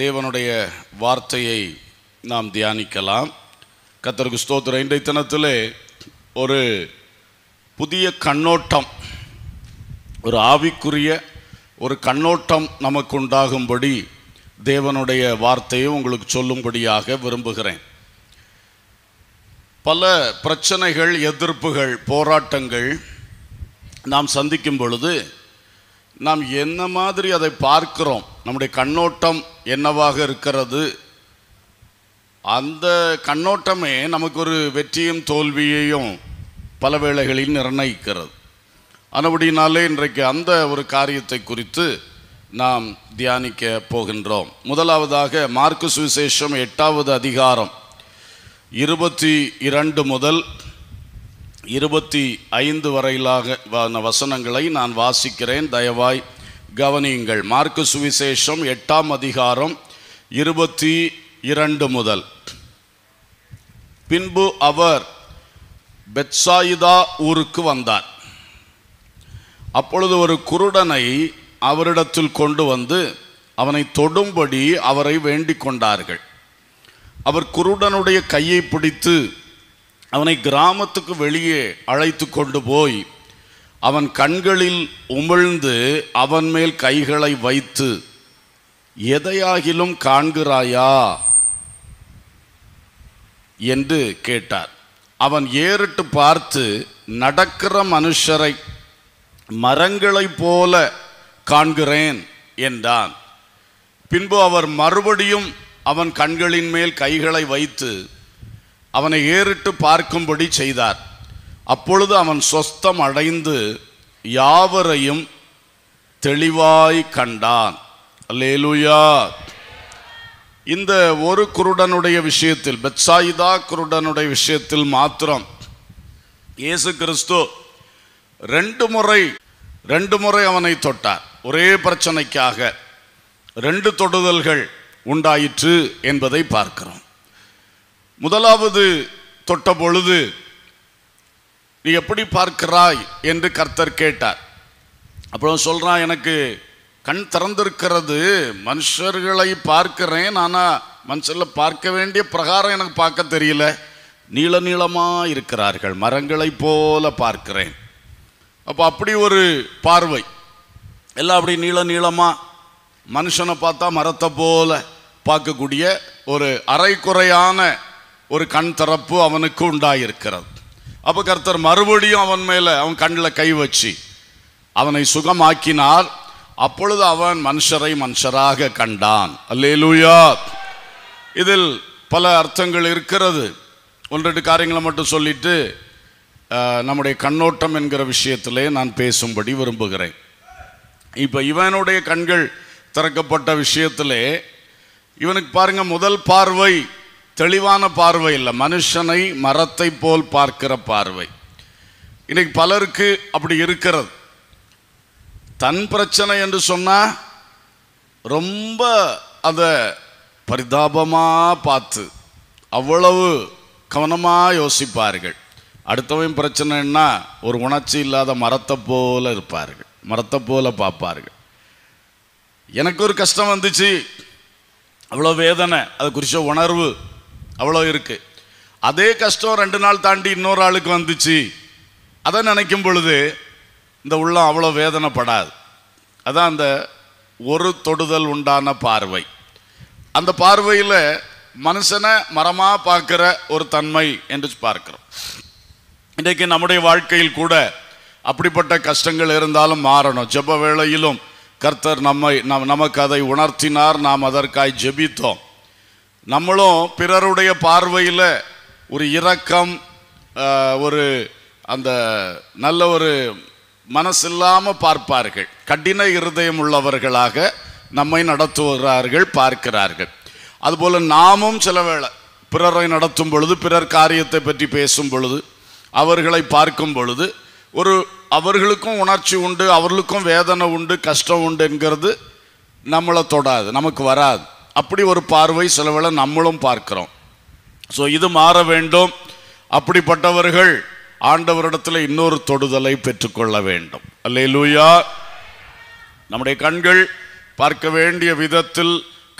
தேவனுடைய வார்த்தையை நாம் தியானிக்கலாம் கத்தருக்கு ஸ்தோத்திரம் இன்றைய தினத்திலே ஒரு புதிய கண்ணோட்டம் ஒரு ஆவிக்குரிய ஒரு கண்ணோட்டம் நமக்கு உண்டாகும்படி தேவனுடைய வார்த்தையை உங்களுக்கு சொல்லும்படியாக விரும்புகிறேன் பல பிரச்சனைகள் எதிர்ப்புகள் போராட்டங்கள் நாம் சந்திக்கும் பொழுது நாம் என்ன மாதிரி அதை பார்க்கிறோம் நம்முடைய கண்ணோட்டம் என்னவாக இருக்கிறது அந்த கண்ணோட்டமே நமக்கு ஒரு வெற்றியும் தோல்வியையும் பல வேளைகளில் நிர்ணயிக்கிறது அதுபடினாலே இன்றைக்கு அந்த ஒரு காரியத்தை குறித்து நாம் தியானிக்க போகின்றோம் முதலாவதாக மார்க்கு சுவிசேஷம் எட்டாவது அதிகாரம் இருபத்தி இரண்டு முதல் இருபத்தி ஐந்து வரையிலாக வ- வசனங்களை நான் வாசிக்கிறேன் தயவாய் கவனியுங்கள் மார்க்கு சுவிசேஷம் எட்டாம் அதிகாரம் இருபத்தி இரண்டு முதல் பின்பு அவர் பெத்சாயிதா ஊருக்கு வந்தார் அப்பொழுது ஒரு குருடனை அவரிடத்தில் கொண்டு வந்து அவனை தொடும்படி அவரை வேண்டிக் கொண்டார்கள் அவர் குருடனுடைய கையை பிடித்து அவனை கிராமத்துக்கு வெளியே அழைத்து கொண்டு போய் அவன் கண்களில் உமிழ்ந்து அவன் மேல் கைகளை வைத்து எதையாகிலும் காண்கிறாயா என்று கேட்டார் அவன் ஏறிட்டு பார்த்து நடக்கிற மனுஷரை மரங்களைப் போல காண்கிறேன் என்றான் பின்பு அவர் மறுபடியும் அவன் கண்களின் மேல் கைகளை வைத்து அவனை ஏறிட்டு பார்க்கும்படி செய்தார் அப்பொழுது அவன் சொஸ்தம் அடைந்து யாவரையும் தெளிவாய் கண்டான் அல்லேலூயா இந்த ஒரு குருடனுடைய விஷயத்தில் பெத்சாயிதா குருடனுடைய விஷயத்தில் மாத்திரம் இயேசு கிறிஸ்து ரெண்டு முறை ரெண்டு முறை அவனை தொட்டார் ஒரே பிரச்சனைக்காக ரெண்டு தொடுதல்கள் உண்டாயிற்று என்பதை பார்க்கிறோம் முதலாவது தொட்ட பொழுது நீ எப்படி பார்க்கிறாய் என்று கர்த்தர் கேட்டார் அப்புறம் சொல்றான் எனக்கு கண் திறந்திருக்கிறது மனுஷர்களை பார்க்கிறேன் ஆனால் மனுஷரில் பார்க்க வேண்டிய பிரகாரம் எனக்கு பார்க்க தெரியல நீள நீளமாக இருக்கிறார்கள் மரங்களைப் போல பார்க்கிறேன் அப்போ அப்படி ஒரு பார்வை எல்லாம் அப்படி நீள நீளமாக மனுஷனை பார்த்தா மரத்தை போல பார்க்கக்கூடிய ஒரு அரைக்குறையான ஒரு கண் திறப்பு அவனுக்கு உண்டாயிருக்கிறது அப்போ கர்த்தர் மறுபடியும் அவன் மேலே அவன் கண்ணில் கை வச்சு அவனை சுகமாக்கினார் அப்பொழுது அவன் மனுஷரை மனுஷராக கண்டான் அல்லேலூயா இதில் பல அர்த்தங்கள் இருக்கிறது ஒன்று ரெண்டு காரியங்களை மட்டும் சொல்லிட்டு அஹ், நம்முடைய கண்ணோட்டம் என்கிற விஷயத்திலே நான் பேசும்படி விரும்புகிறேன் இப்போ இவனுடைய கண்கள் திறக்கப்பட்ட விஷயத்திலே இவனுக்கு பாருங்க முதல் பார்வை தெளிவான பார்வை இல்லை மனுஷனை மரத்தை போல் பார்க்கிற பார்வை இன்னைக்கு பலருக்கு அப்படி இருக்கிறது தன் பிரச்சனை என்று சொன்னா ரொம்ப அதை பரிதாபமாக பார்த்து அவ்வளவு கவனமாக யோசிப்பார்கள் அடுத்தவன் பிரச்சனைன்னா ஒரு உணர்ச்சி இல்லாத மரத்தை போல இருப்பார்கள் மரத்தை போல பார்ப்பார்கள் எனக்கு ஒரு கஷ்டம் வந்துச்சு அவ்வளோ வேதனை அது குறித்த உணர்வு அவ்வளோ இருக்கு அதே கஷ்டம் ரெண்டு நாள் தாண்டி இன்னொரு ஆளுக்கு வந்துச்சு அதை நினைக்கும் பொழுது இந்த உள்ளம் அவ்வளோ வேதனைப்படாது அதான் அந்த ஒரு தொடுதல் உண்டான பார்வை அந்த பார்வையில் மனுஷனை மரமாக பார்க்கிற ஒரு தன்மை என்று பார்க்கிறோம் இன்றைக்கு நம்முடைய வாழ்க்கையில் கூட அப்படிப்பட்ட கஷ்டங்கள் இருந்தாலும் மாறணும் ஜெப வேளையிலும் கர்த்தர் நம்மை நம் நமக்கு அதை உணர்த்தினார் நாம் அதற்காய் ஜெபித்தோம் நம்மளும் பிறருடைய பார்வையில் ஒரு இரக்கம் ஆஹ், ஒரு அந்த நல்ல ஒரு மனசில்லாமல் பார்ப்பார்கள் கடின இருதயம் உள்ளவர்களாக நம்மை நடத்துகிறார்கள் பார்க்கிறார்கள் அதுபோல் நாமும் சில வேளை பிறரை நடத்தும் பொழுது பிறர் காரியத்தை பற்றி பேசும் பொழுது அவர்களை பார்க்கும் பொழுது ஒரு அவர்களுக்கும் உணர்ச்சி உண்டு அவர்களுக்கும் வேதனை உண்டு கஷ்டம் உண்டு என்கிறது நம்மளை தொடாது நமக்கு வராது அப்படி ஒரு பார்வை சில வேளை நம்மளும் பார்க்கிறோம் ஸோ இது மாற வேண்டும் அப்படிப்பட்டவர்கள் ஆண்டவரிடத்தில் இன்னொரு தொடுதலை பெற்றுக்கொள்ள வேண்டும் அல்லேலூயா நம்முடைய கண்கள் பார்க்க வேண்டிய விதத்தில்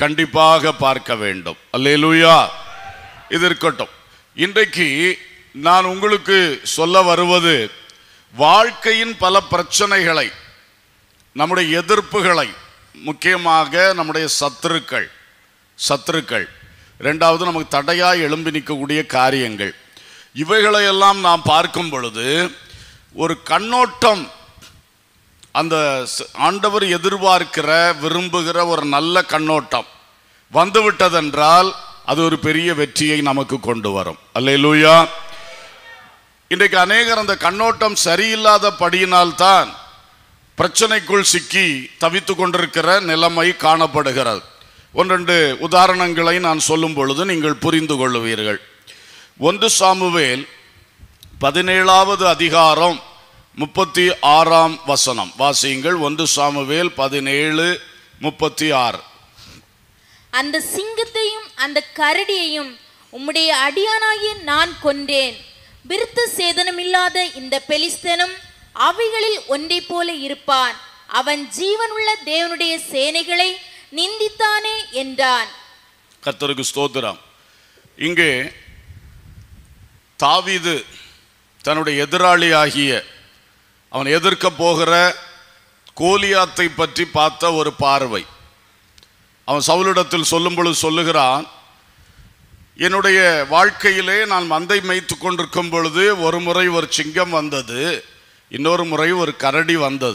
கண்டிப்பாக பார்க்க வேண்டும் அல்லேலூயா இது இருக்கட்டும் இன்றைக்கு நான் உங்களுக்கு சொல்ல வருவது வாழ்க்கையின் பல பிரச்சனைகளை நம்முடைய எதிர்ப்புகளை முக்கியமாக நம்முடைய சத்துருக்கள் சத்துருக்கள் ரெண்டாவது நமக்கு தடையாய் எழும்பி நிற்கக்கூடிய காரியங்கள் இவைகளையெல்லாம் நாம் பார்க்கும் பொழுது ஒரு கண்ணோட்டம் அந்த ச- ஆண்டவர் எதிர்பார்க்கிற விரும்புகிற ஒரு நல்ல கண்ணோட்டம் வந்துவிட்டதென்றால் அது ஒரு பெரிய வெற்றியை நமக்கு கொண்டு வரும் அல்லேலூயா இன்றைக்கு அநேகர் அந்த கண்ணோட்டம் சரியில்லாத படியினால்தான் பிரச்சனைக்குள் சிக்கி தவித்து கொண்டிருக்கிற நிலைமை காணப்படுகிறது ஒன்றெண்டு உதாரணங்களை நான் சொல்லும் பொழுது நீங்கள் புரிந்து கொள்ளுவீர்கள் ஒன்று சாமுவேல் பதினேழாவது அதிகாரம் முப்பத்தி ஆறாம் வசனம் வாசியுங்கள் ஒன்று சாமுவேல் பதினேழு முப்பத்தி ஆறு அந்த சிங்கத்தையும் அந்த கரடியையும் உம்முடைய அடியானாகிய நான் கொன்றேன் விருத்த சேதனமில்லாத இந்த பெலிஸ்தனும் அவைகளில் ஒன்றைப் போல இருப்பான் அவன் ஜீவனுள்ள தேவனுடைய சேனைகளை நிந்தித்தானே என்றான் கர்த்தருக்கு ஸ்தோத்திரம் இங்கே தாவீது தன்னுடைய எதிராளி ஆகிய அவன் எதிர்க்க போகிற கோலியாத்தை பற்றி பார்த்த ஒரு பார்வை அவன் சவுலிடத்தில் சொல்லும் பொழுது சொல்லுகிறான் என்னுடைய வாழ்க்கையிலே நான் மந்தை மேய்த்து கொண்டிருக்கும் பொழுது ஒரு முறை ஒரு சிங்கம் வந்தது இன்னொரு முறை ஒரு கரடி வந்தது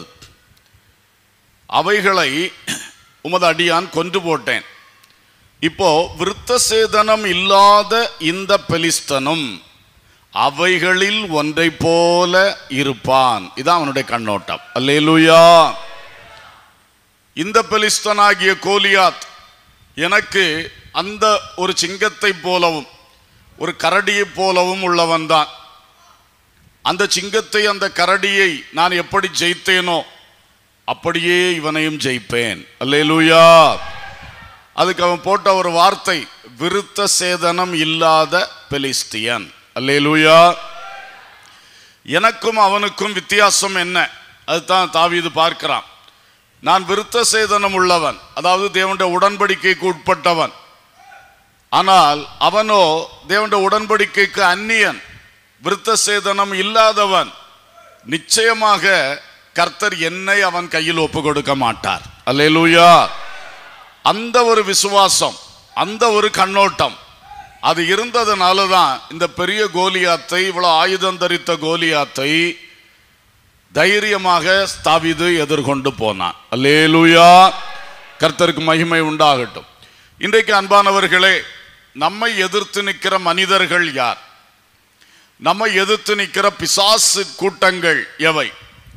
அவைகளை உமது அடியான் கொன்று போட்டேன் இப்போ விருத்த சேதனம் இல்லாத இந்த பெலிஸ்தனும் அவைகளில் ஒன்றை போல இருப்பான் இதான் அவனுடைய கண்ணோட்டம் அல்லேலூயா இந்த பெலிஸ்தனாகிய கோலியாத் எனக்கு அந்த ஒரு சிங்கத்தை போலவும் ஒரு கரடியைப் போலவும் உள்ளவன் தான் அந்த சிங்கத்தை அந்த கரடியை நான் எப்படி ஜெயித்தேனோ அப்படியே இவனையும் ஜெயிப்பேன் அல்லேலூயா அதுக்கு அவன் போட்ட ஒரு வார்த்தை விருத்த சேதனம் இல்லாத பெலிஸ்தியன் அல்லேலூயா எனக்கும் அவனுக்கும் வித்தியாசம் என்ன அதுதான் தாவீது பார்க்கிறான் நான் விருத்த சேதனம் உள்ளவன் அதாவது தேவனுடைய உடன்படிக்கைக்கு உட்பட்டவன் ஆனால் அவனோ தேவனுடைய உடன்படிக்கைக்கு அந்நியன் விருத்த சேதனம் இல்லாதவன் நிச்சயமாக கர்த்தர் என்னை அவன் கையில் ஒப்பு கொடுக்க மாட்டார் அல்லேலூயா அந்த ஒரு விசுவாசம் அந்த ஒரு கண்ணோட்டம் அது இருந்ததுனால தான் இந்த பெரிய கோலியாத்தை இவ்வளவு ஆயுதம் தரித்த கோலியாத்தை தைரியமாக ஸ்தாபிது எதிர்கொண்டு போனான் அல்லேலூயா கர்த்தருக்கு மகிமை உண்டாகட்டும் இன்றைக்கு அன்பானவர்களே நம்மை எதிர்த்து நிற்கிற மனிதர்கள் யார் நம்மை எதிர்த்து நிற்கிற பிசாசு கூட்டங்கள் எவை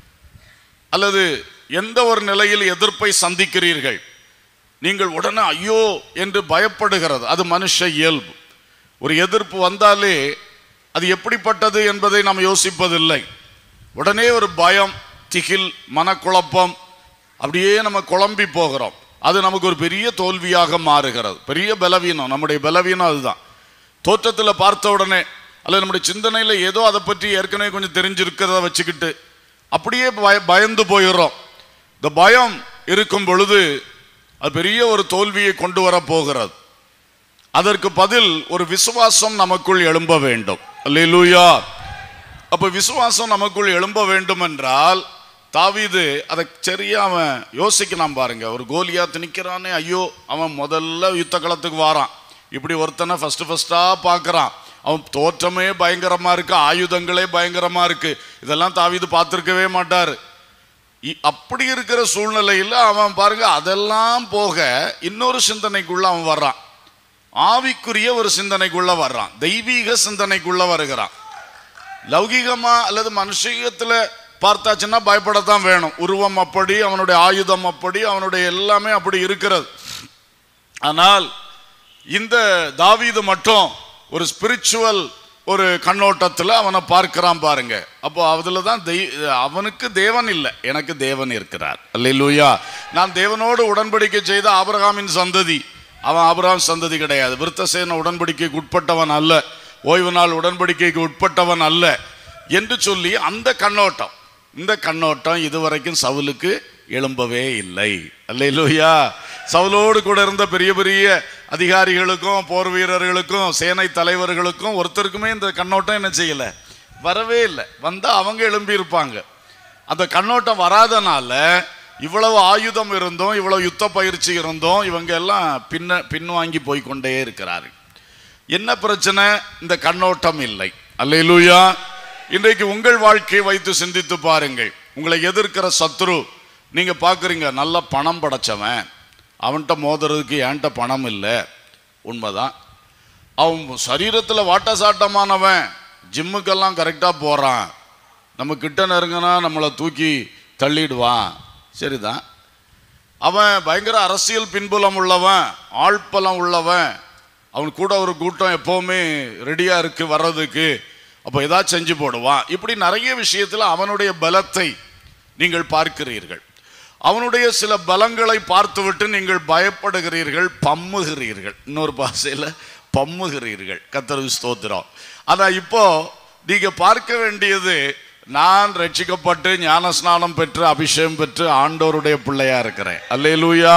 அல்லது எந்த ஒரு நிலையில் எதிர்ப்பை சந்திக்கிறீர்கள் நீங்கள் உடனே ஐயோ என்று பயப்படுகிறது அது மனுஷ இயல்பு ஒரு எதிர்ப்பு வந்தாலே அது எப்படிப்பட்டது என்பதை நாம் யோசிப்பதில்லை உடனே ஒரு பயம் திகில் மனக்குழப்பம் அப்படியே நம்ம குழம்பி போகிறோம் அது நமக்கு ஒரு பெரிய தோல்வியாக மாறுகிறது பெரிய பலவீனம் நம்முடைய பலவீனம் அதுதான் தோற்றத்தில் பார்த்த உடனே அல்லது நம்முடைய சிந்தனையில் ஏதோ அதை பற்றி ஏற்கனவே கொஞ்சம் தெரிஞ்சிருக்கிறத வச்சுக்கிட்டு அப்படியே பய பயந்து போயிடுறோம் இந்த பயம் இருக்கும் பொழுது அது பெரிய ஒரு தோல்வியை கொண்டு வர போகிறது அதற்கு பதில் ஒரு விசுவாசம் நமக்குள் எழும்ப வேண்டும் அல்லேலூயா அப்ப விசுவாசம் நமக்குள் எழும்ப வேண்டும் என்றால் தாவீது அதை சரியா அவன் யோசிக்கலாம் பாருங்க ஒரு கோலியாத்து நிக்கிறானே ஐயோ அவன் முதல்ல யுத்த களத்துக்கு வாரான் இப்படி ஒருத்தனை ஃபர்ஸ்ட் ஃபர்ஸ்டா பார்க்கறான் அவன் தோற்றமே பயங்கரமா இருக்கு ஆயுதங்களே பயங்கரமா இருக்கு இதெல்லாம் தாவீது பார்த்திருக்கவே மாட்டாரு இ- அப்படி இருக்கிற சூழ்நிலையில் அவன் பாருங்க அதெல்லாம் போக இன்னொரு சிந்தனைக்குள்ள அவன் வர்றான் ஆவிக்குரிய ஒரு சிந்தனைக்குள்ள வர்றான் தெய்வீக சிந்தனைக்குள்ள வருகிறான் லௌகிகமா அல்லது மனுஷீகத்துல பார்த்தாச்சுன்னா பயப்படத்தான் வேணும் உருவம் அப்படி அவனுடைய ஆயுதம் அப்படி அவனுடைய எல்லாமே அப்படி இருக்கிறது ஆனால் இந்த தாவீது மட்டும் ஒரு ஸ்பிரிச்சுவல் ஒரு கண்ணோட்டத்தில் அவனை பார்க்கிறான் பாருங்க அப்போ அதில் தான் தெய் அவனுக்கு தேவன் இல்லை எனக்கு தேவன் இருக்கிறார் அல்லேலூயா நான் தேவனோடு உடன்படிக்கை செய்த ஆபிரகாமின் சந்ததி அவன் ஆபிரகாம் சந்ததி கிடையாது விருத்தசேன உடன்படிக்கைக்கு உட்பட்டவன் அல்ல ஓய்வு நாள் உடன்படிக்கைக்கு உட்பட்டவன் அல்ல என்று சொல்லி அந்த கண்ணோட்டம் இந்த கண்ணோட்டம் இதுவரைக்கும் சவுலுக்கு எழும்பவே இல்லை அல்லேலூயா சவுலோடு கூட இருந்த பெரிய பெரிய அதிகாரிகளுக்கும் போர் வீரர்களுக்கும் சேனை தலைவர்களுக்கும் ஒருத்தருக்குமே இந்த கண்ணோட்டம் என்ன செய்யல வரவே இல்லை வந்தா அவங்க எழும்பி இருப்பாங்க அந்த கண்ணோட்டம் வராதனால இவ்வளவு ஆயுதம் இருந்தும் இவ்வளவு யுத்த பயிற்சி இருந்தும் இவங்க எல்லாம் பின்ன பின்வாங்கி போய்க்கொண்டே இருக்கிறார்கள் என்ன பிரச்சனை இந்த கண்ணோட்டம் இல்லை அல்லேலூயா இன்றைக்கு உங்கள் வாழ்க்கையை வைத்து சிந்தித்து பாருங்கள் உங்களை எதிர்க்கிற சத்ரு நீங்க பார்க்குறீங்க நல்ல பணம் படைச்சவன் அவன்கிட்ட மோதுறதுக்கு என்கிட்ட பணம் இல்லை உண்மைதான் அவன் சரீரத்தில் வாட்ட சாட்டமானவன் ஜிம்முக்கெல்லாம் கரெக்டாக போகிறான் நம்ம கிட்ட நெருங்கினா நம்மளை தூக்கி தள்ளிடுவான் சரிதான் அவன் பயங்கர அரசியல் பின்புலம் உள்ளவன் ஆழ்பலம் உள்ளவன் அவன் கூட ஒரு கூட்டம் எப்போவுமே ரெடியாக இருக்கு வர்றதுக்கு அப்போ ஏதாச்சும் செஞ்சு போடுவான் இப்படி நிறைய விஷயத்தில் அவனுடைய பலத்தை நீங்கள் பார்க்கிறீர்கள் அவனுடைய சில பலங்களை பார்த்துவிட்டு நீங்கள் பயப்படுகிறீர்கள் பம்முகிறீர்கள் இன்னொரு பாஷையில் பம்முகிறீர்கள் கத்தர் ஸ்தோத்திரம் ஆனால் இப்போ நீங்க பார்க்க வேண்டியது நான் ரட்சிக்கப்பட்டு ஞானஸ்நானம் பெற்று அபிஷேகம் பெற்று ஆண்டவருடைய பிள்ளையா இருக்கிறேன் அல்லேலூயா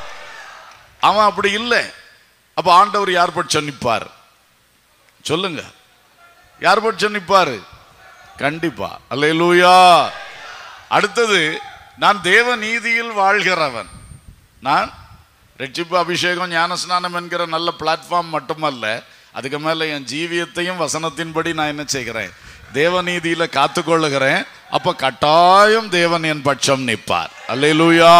அவன் அப்படி இல்லை அப்ப ஆண்டவர் யார் பட்சம் நிற்பார் சொல்லுங்க யார் பட்சம் நிற்பாரு கண்டிப்பா அல்லேலூயா அடுத்தது நான் தேவ நீதியில் வாழ்கிறவன் நான் ரட்சிப்பு அபிஷேகம் ஞானஸ்நானம் என்கிற நல்ல பிளாட்ஃபார்ம் மட்டுமல்ல அதுக்கு மேல என் ஜீவியத்தையும் வசனத்தின்படி நான் என்ன செய்கிறேன் தேவநீதியில காத்துக்கொள்ளுகிறேன் அப்ப கட்டாயம் தேவன் என் பட்சம் நிற்பார் அல்லேலூயா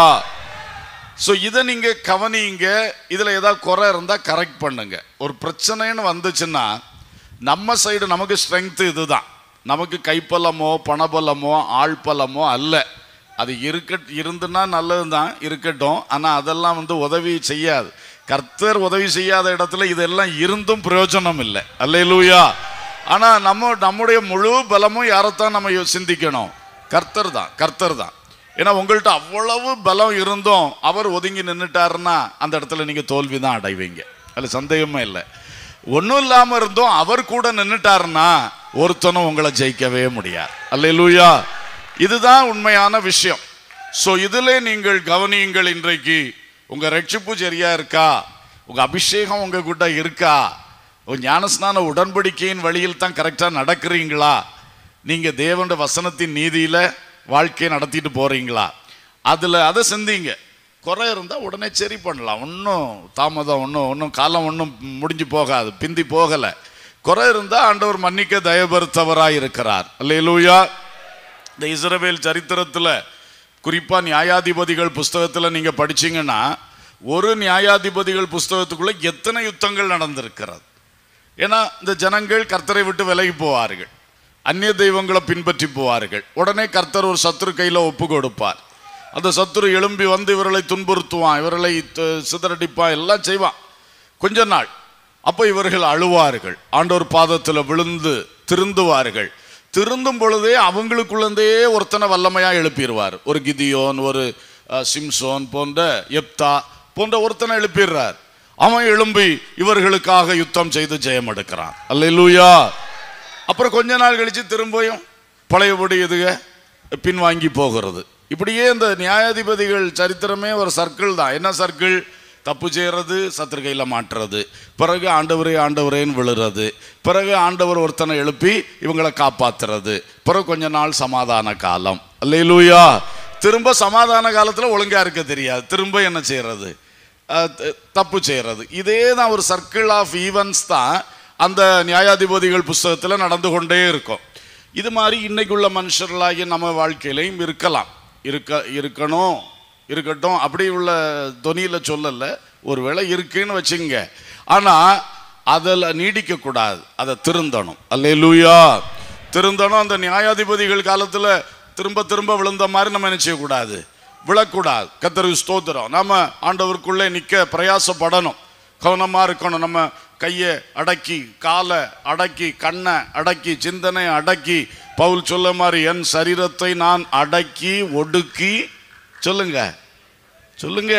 ஸோ இதை நீங்க கவனிங்க இதுல ஏதாவது குறை இருந்தா கரெக்ட் பண்ணுங்க ஒரு பிரச்சனைன்னு வந்துச்சுன்னா நம்ம சைடு நமக்கு ஸ்ட்ரென்த் இதுதான் நமக்கு கைப்பலமோ பணபலமோ ஆழ்பலமோ அல்ல அது இருக்க இருந்துன்னா நல்லது தான் இருக்கட்டும் ஆனால் அதெல்லாம் வந்து உதவி செய்யாது கர்த்தர் உதவி செய்யாத இடத்துல இதெல்லாம் இருந்தும் பிரயோஜனம் இல்லை அல்லேலூயா ஆனால் நம்ம நம்முடைய முழு பலமும் யாரைத்தான் நம்ம யோ- சிந்திக்கணும் கர்த்தர் தான் கர்த்தர் தான் ஏன்னா உங்கள்கிட்ட அவ்வளவு பலம் இருந்தும் அவர் ஒதுங்கி நின்றுட்டாருன்னா அந்த இடத்துல நீங்கள் தோல்வி தான் அடைவீங்க அதில் சந்தேகமே இல்லை ஒன்றும் இல்லாமல் இருந்தும் அவர் கூட நின்றுட்டாருன்னா ஒருத்தனும் உங்களை ஜெயிக்கவே முடியாது அல்லேலூயா இதுதான் உண்மையான விஷயம் ஸோ இதிலே நீங்கள் கவனியுங்கள் இன்றைக்கு உங்கள் ரட்சிப்பு சரியா இருக்கா உங்கள் அபிஷேகம் உங்கள் கிட்ட இருக்கா உங்கள் ஞானஸ்நான உடன்படிக்கையின் வழியில் தான் கரெக்டாக நடக்கிறீங்களா நீங்கள் தேவனுடைய வசனத்தின் நீதியில் வாழ்க்கையை நடத்திட்டு போகிறீங்களா அதில் அதை சிந்திங்க குறை இருந்தால் உடனே சரி பண்ணலாம் ஒன்றும் தாமதம் ஒன்றும் ஒன்றும் காலம் ஒன்றும் முடிஞ்சு போகாது பிந்தி போகலை குறை இருந்தால் ஆண்டவர் மன்னிக்க தயபெருத்தவராக இருக்கிறார் அல்லேலூயா இந்த இஸ்ரவேல் சரித்திரத்தில் குறிப்பாக நியாயாதிபதிகள் புஸ்தகத்தில் நீங்கள் படிச்சீங்கன்னா ஒரு நியாயாதிபதிகள் புஸ்தகத்துக்குள்ள எத்தனை யுத்தங்கள் நடந்திருக்கிறது ஏன்னா இந்த ஜனங்கள் கர்த்தரை விட்டு விலகி போவார்கள் அந்நிய தெய்வங்களை பின்பற்றி போவார்கள் உடனே கர்த்தர் ஒரு சத்துரு கையில் ஒப்பு கொடுப்பார் அந்த சத்துரு எழும்பி வந்து இவர்களை துன்புறுத்துவான் இவர்களை த- சிதறடிப்பான் எல்லாம் செய்வான் கொஞ்ச நாள் அப்போ இவர்கள் அழுவார்கள் ஆண்டவர் பாதத்தில் விழுந்து திருந்துவார்கள் திருந்தும் பொழுதே அவங்களுக்குள்ளந்தே ஒருத்தனை வல்லமையா எழுப்பிடுவார் ஒரு கிதியோன் ஒரு அஹ், சிம்சோன் போன்ற எப்தா போன்ற ஒருத்தனை எழுப்பிடுறார் அவன் எழும்பி இவர்களுக்காக யுத்தம் செய்து ஜெயம் எடுக்கிறான் அல்லேலூயா அப்புறம் கொஞ்ச நாள் கழிச்சு திரும்பியும் பழையபடி இதுக பின்வாங்கி போகிறது இப்படியே இந்த நியாயாதிபதிகள் சரித்திரமே ஒரு சர்க்கிள் தான் என்ன சர்க்கிள் தப்பு செய்கிறது சத்துரு கையில் மாட்டுறது பிறகு ஆண்டவரே ஆண்டவரேன்னு விழுறது பிறகு ஆண்டவர் ஒருத்தனை எழுப்பி இவங்களை காப்பாத்துறது பிறகு கொஞ்ச நாள் சமாதான காலம் அல்லேலூயா திரும்ப சமாதான காலத்தில் ஒழுங்கா இருக்க தெரியாது திரும்ப என்ன செய்யறது அஹ், த- தப்பு செய்யறது இதே தான் ஒரு சர்க்கிள் ஆஃப் ஈவெண்ட்ஸ் தான் அந்த நியாயாதிபதிகள் புஸ்தகத்தில் நடந்து கொண்டே இருக்கும் இது மாதிரி இன்னைக்குள்ள மனுஷர்களாகிய நம்ம வாழ்க்கையிலையும் இருக்கலாம் இருக்க இருக்கணும் இருக்கட்டும் அப்படி உள்ள தொனியில் சொல்லல ஒருவேளை இருக்குன்னு வச்சுங்க ஆனால் அதில் நீடிக்கக்கூடாது அதை திருந்தணும் அல்லேலூயா திருந்தணும் அந்த நியாயாதிபதிகள் காலத்தில் திரும்ப திரும்ப விழுந்த மாதிரி நம்ம என்ன செய்யக்கூடாது விழக்கூடாது கத்தருக்கு ஸ்தோத்திரம் நம்ம ஆண்டவருக்குள்ளே நிற்க பிரயாசப்படணும் கவனமாக இருக்கணும் நம்ம கையை அடக்கி காலை அடக்கி கண்ணை அடக்கி சிந்தனை அடக்கி பவுல் சொல்ல மாதிரி என் சரீரத்தை நான் அடக்கி ஒடுக்கி சொல்லுங்க சொல்லுங்க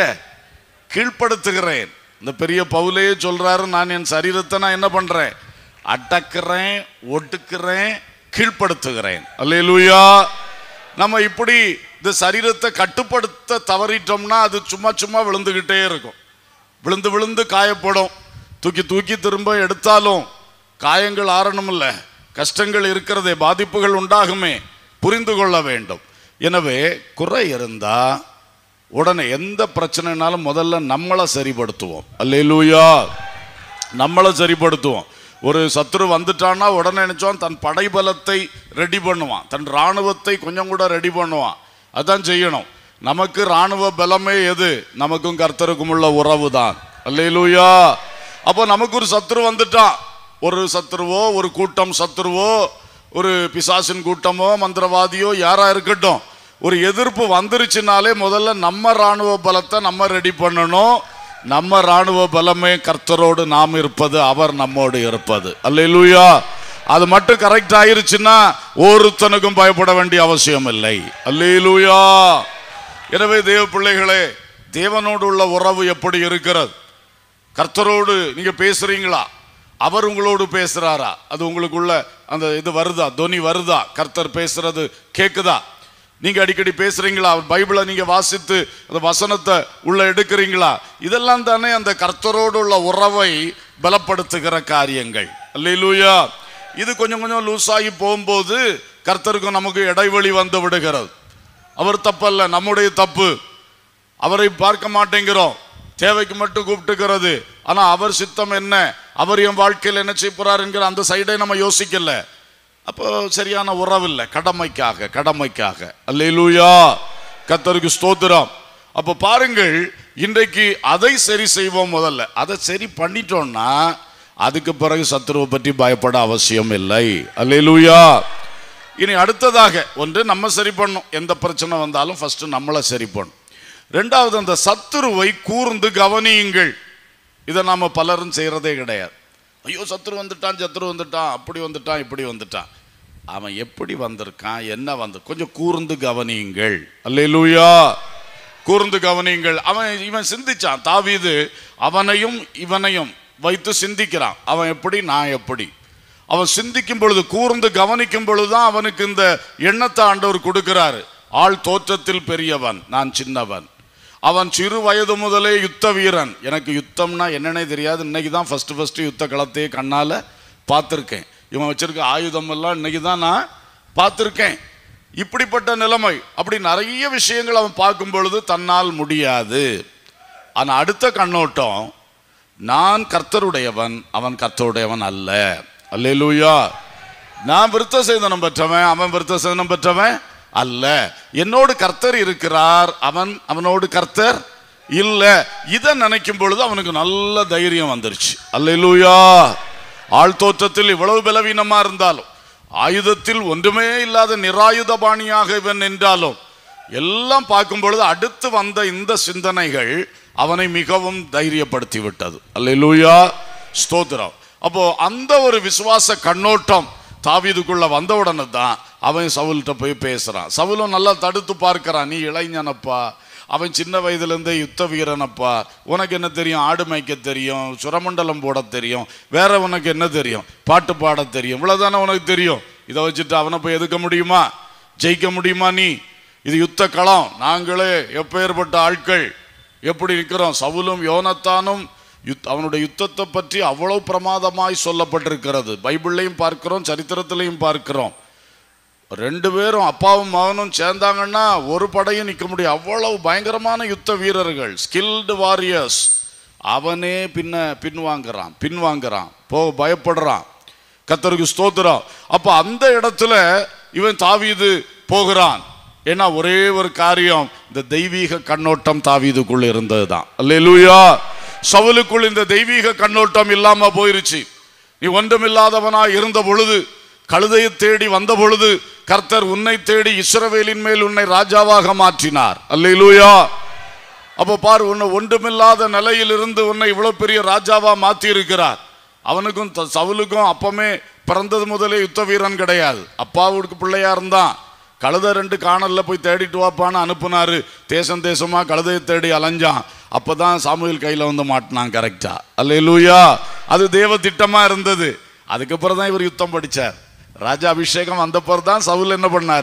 கீழ்ப்படுத்துகிறேன் இந்த பெரிய பவுலே சொல்றாரு நான் என் சரீரத்தை நான் என்ன பண்றேன் அடக்குறேன் ஒடுக்குறேன் கீழ்ப்படுத்துகிறேன் அல்லேலூயா நம்ம இப்படி இந்த சரீரத்தை கட்டுப்படுத்த தவறிட்டோம்னா அது சும்மா சும்மா விழுந்துகிட்டே இருக்கும் விழுந்து விழுந்து காயப்படும் தூக்கி தூக்கி திரும்ப எடுத்தாலும் காயங்கள் ஆறணுமில்ல கஷ்டங்கள் இருக்கிறதே பாதிப்புகள் உண்டாகுமே புரிந்து கொள்ள வேண்டும் எனவே குறை இருந்தா உடனே எந்த பிரச்சனைனாலும் முதல்ல நம்மளை சரிப்படுத்துவோம் அல்லேலூயா நம்மளை சரிப்படுத்துவோம் ஒரு சத்துரு வந்துட்டான்னா உடனே நினைச்சோம் தன் படைபலத்தை ரெடி பண்ணுவான் தன் இராணுவத்தை கொஞ்சம் கூட ரெடி பண்ணுவான் அதான் செய்யணும் நமக்கு இராணுவ பலமே எது நமக்கும் கர்த்தருக்கும் உள்ள உறவு தான் அல்லேலூயா அப்போ நமக்கு ஒரு சத்துரு வந்துட்டான் ஒரு சத்துருவோ ஒரு கூட்டம் சத்துருவோ ஒரு பிசாசின் கூட்டமோ மந்திரவாதியோ யாரா இருக்கட்டும் ஒரு எதிர்ப்பு வந்துருச்சுனாலே முதல்ல நம்ம ராணுவ பலத்தை நம்ம ரெடி பண்ணணும் நம்ம ராணுவ பலமே கர்த்தரோடு நாம் இருப்பது அவர் நம்மோடு இருப்பது அல்லேலூயா அது மட்டும் கரெக்ட் ஆயிருச்சுன்னா ஒருத்தனுக்கும் பயப்பட வேண்டிய அவசியம் இல்லை அல்லேலூயா எனவே தேவ பிள்ளைகளே தேவனோடு உள்ள உறவு எப்படி இருக்கிறது கர்த்தரோடு நீங்க பேசுறீங்களா அவர் உங்களோடு பேசுறாரா அது உங்களுக்குள்ள அந்த இது வருதா தொனி வருதா கர்த்தர் பேசுறது கேக்குதா நீங்க அடிக்கடி பேசுறீங்களா அவர் பைபிளை நீங்க வாசித்து அந்த வசனத்தை உள்ள எடுக்கிறீங்களா இதெல்லாம் தானே அந்த கர்த்தரோடு உள்ள உறவை பலப்படுத்துகிற காரியங்கள் அல்லேலூயா இது கொஞ்சம் கொஞ்சம் லூஸ் ஆகி போகும்போது கர்த்தருக்கும் நமக்கு இடைவெளி வந்து விடுகிறது அவர் தப்பல்ல நம்முடைய தப்பு அவரை பார்க்க மாட்டேங்கிறோம் தேவைக்கு மட்டும் கூப்பிட்டுக்கிறது ஆனா அவர் சித்தம் என்ன அவர் என் வாழ்க்கையில் என்ன செய்ய போறார் என்கிற அந்த சைடை நம்ம யோசிக்கல அப்போ சரியான உறவு இல்லை கடமைக்காக கடமைக்காக அல்லேலூயா கத்தருக்கு ஸ்தோத்திரம் அப்போ பாருங்கள் இன்றைக்கு அதை சரி செய்வோம் முதல்ல அதை சரி பண்ணிட்டோம்னா அதுக்கு பிறகு சத்துருவை பற்றி பயப்பட அவசியம் இல்லை அல்லேலூயா இனி அடுத்ததாக ஒன்று நம்ம சரி பண்ணும் எந்த பிரச்சனை வந்தாலும் ஃபர்ஸ்ட் நம்மளை சரி பண்ணும் ரெண்டாவது அந்த சத்துருவை கூர்ந்து கவனியுங்கள் இதை நாம பலரும் செய்யறதே கிடையாது ஐயோ சத்துரு வந்துட்டான் சத்துரு வந்துட்டான் அப்படி வந்துட்டான் இப்படி வந்துட்டான் அவன் எப்படி வந்திருக்கான் என்ன வந்து கொஞ்சம் கூர்ந்து கவனியுங்கள் அல்லேலூயா கூர்ந்து கவனியுங்கள் அவன் இவன் சிந்திச்சான் தாவீது அவனையும் இவனையும் வைத்து சிந்திக்கிறான் அவன் எப்படி நான் எப்படி அவன் சிந்திக்கும் பொழுது கூர்ந்து கவனிக்கும் பொழுதுதான் அவனுக்கு இந்த எண்ணத்தை ஆண்டவர் கொடுக்கிறாரு ஆள் தோற்றத்தில் பெரியவன் நான் சின்னவன் அவன் சிறு வயது முதலே யுத்த வீரன் எனக்கு யுத்தம்னா என்னன்னே தெரியாது இன்னைக்கு தான் ஃபர்ஸ்ட் ஃபர்ஸ்ட் யுத்த களத்தையே கண்ணால பார்த்துருக்கேன் இவன் வச்சிருக்க ஆயுதம் எல்லாம் இன்னைக்கு தான் நான் பார்த்துருக்கேன் இப்படிப்பட்ட நிலைமை அப்படி நிறைய விஷயங்கள் அவன் பார்க்கும் பொழுது தன்னால் முடியாது ஆனா அடுத்த கண்ணோட்டம் நான் கர்த்தருடையவன் அவன் கர்த்தருடையவன் அல்ல அல்லேலூயா நான் விருத்த சேதனம் பெற்றவன் அவன் விருத்த சேதனம் பெற்றவன் அல்ல என்னோடு கர்த்தர் இருக்கிறார் அவன் அவனோடு கர்த்தர் இல்ல இதை நினைக்கும் பொழுது அவனுக்கு நல்ல தைரியம் வந்துருச்சு அல்லேலூயா ஆள் தோற்றத்தில் இவ்வளவு பலவீனமா இருந்தாலும் ஆயுதத்தில் ஒன்றுமே இல்லாத நிராயுதபாணியாக இவன் நின்றாலும் எல்லாம் பார்க்கும் பொழுது அடுத்து வந்த இந்த சிந்தனைகள் அவனை மிகவும் தைரியப்படுத்தி விட்டது அல்லேலூயா ஸ்தோத்திரம் அப்போ அந்த ஒரு விசுவாச கண்ணோட்டம் தாவீதுக்குள்ள வந்த உடனே தான் அவன் சவுல்கிட்ட போய் பேசுறான் சவுலும் நல்லா தடுத்து பார்க்கறான் நீ இளைஞனப்பா அவன் சின்ன வயதுலேருந்தே யுத்த வீரனப்பா உனக்கு என்ன தெரியும் ஆடு மேய்க்க தெரியும் சுரமண்டலம் போட தெரியும் வேற உனக்கு என்ன தெரியும் பாட்டு பாட தெரியும் இவ்வளவுதானே உனக்கு தெரியும் இதை வச்சுட்டு அவனை போய் எதுக்க முடியுமா ஜெயிக்க முடியுமா நீ இது யுத்த களம் நாங்களே எப்பேற்பட்ட ஆட்கள் எப்படி இருக்கிறோம் சவுலும் யோனத்தானும் யுத் அவனுடைய யுத்தத்தை பற்றி அவ்வளவு பிரமாதமாய் சொல்லப்பட்டிருக்கிறது பைபிள்லையும் பார்க்கிறோம் சரித்திரத்திலையும் பார்க்கிறோம் ரெண்டு பேரும் அப்பாவும் மகனும் சேர்ந்தாங்கன்னா ஒரு படையும் நிற்க முடியும் அவ்வளவு பயங்கரமான யுத்த வீரர்கள் ஸ்கில்டு வாரியர்ஸ் அவனே பின்ன பின்வாங்குறான் பின்வாங்குறான் போ பயப்படுறான் கத்தருக்கு ஸ்தோத்திரம் அப்ப அந்த இடத்துல இவன் தாவீது போகிறான் ஏன்னா ஒரே ஒரு காரியம் இந்த தெய்வீக கண்ணோட்டம் தாவீதுக்குள்ள இருந்ததுதான் அல்லேலூயா சவுலுக்குள் இந்த தெய்வீக கண்ணோட்டம் இல்லாம போயிருச்சு நீ ஒன்றுமில்லாதவனா இருந்த பொழுது கழுதையை தேடி வந்த பொழுது கர்த்தர் உன்னை தேடி இஸ்ரவேலின் மேல் உன்னை ராஜாவாக மாற்றினார் அல்லேலூயா அப்போ பாரு உன்னை ஒன்றுமில்லாத நிலையிலிருந்து உன்னை இவ்வளவு பெரிய ராஜாவா மாத்தி இருக்கிறார் அவனுக்கும் த- சவுலுக்கும் அப்பமே பிறந்தது முதலே யுத்த வீரன் கிடையாது அப்பாவுக்கு பிள்ளையா இருந்தான் கழுதை ரெண்டு காணல்ல போய் தேடிட்டு வாப்பான்னு அனுப்புனாரு தேசம் தேசமா கழுதையை தேடி அலைஞ்சான் அப்பதான் சாமுவேல் கையில வந்து மாட்டினான் கரெக்டா அல்லேலூயா அது தேவ திட்டமா இருந்தது அதுக்கப்புறம் தான் இவர் யுத்தம் படிச்சார் ராஜா அபிஷேகம் வந்த தான் சவுல் என்ன பண்ணாரு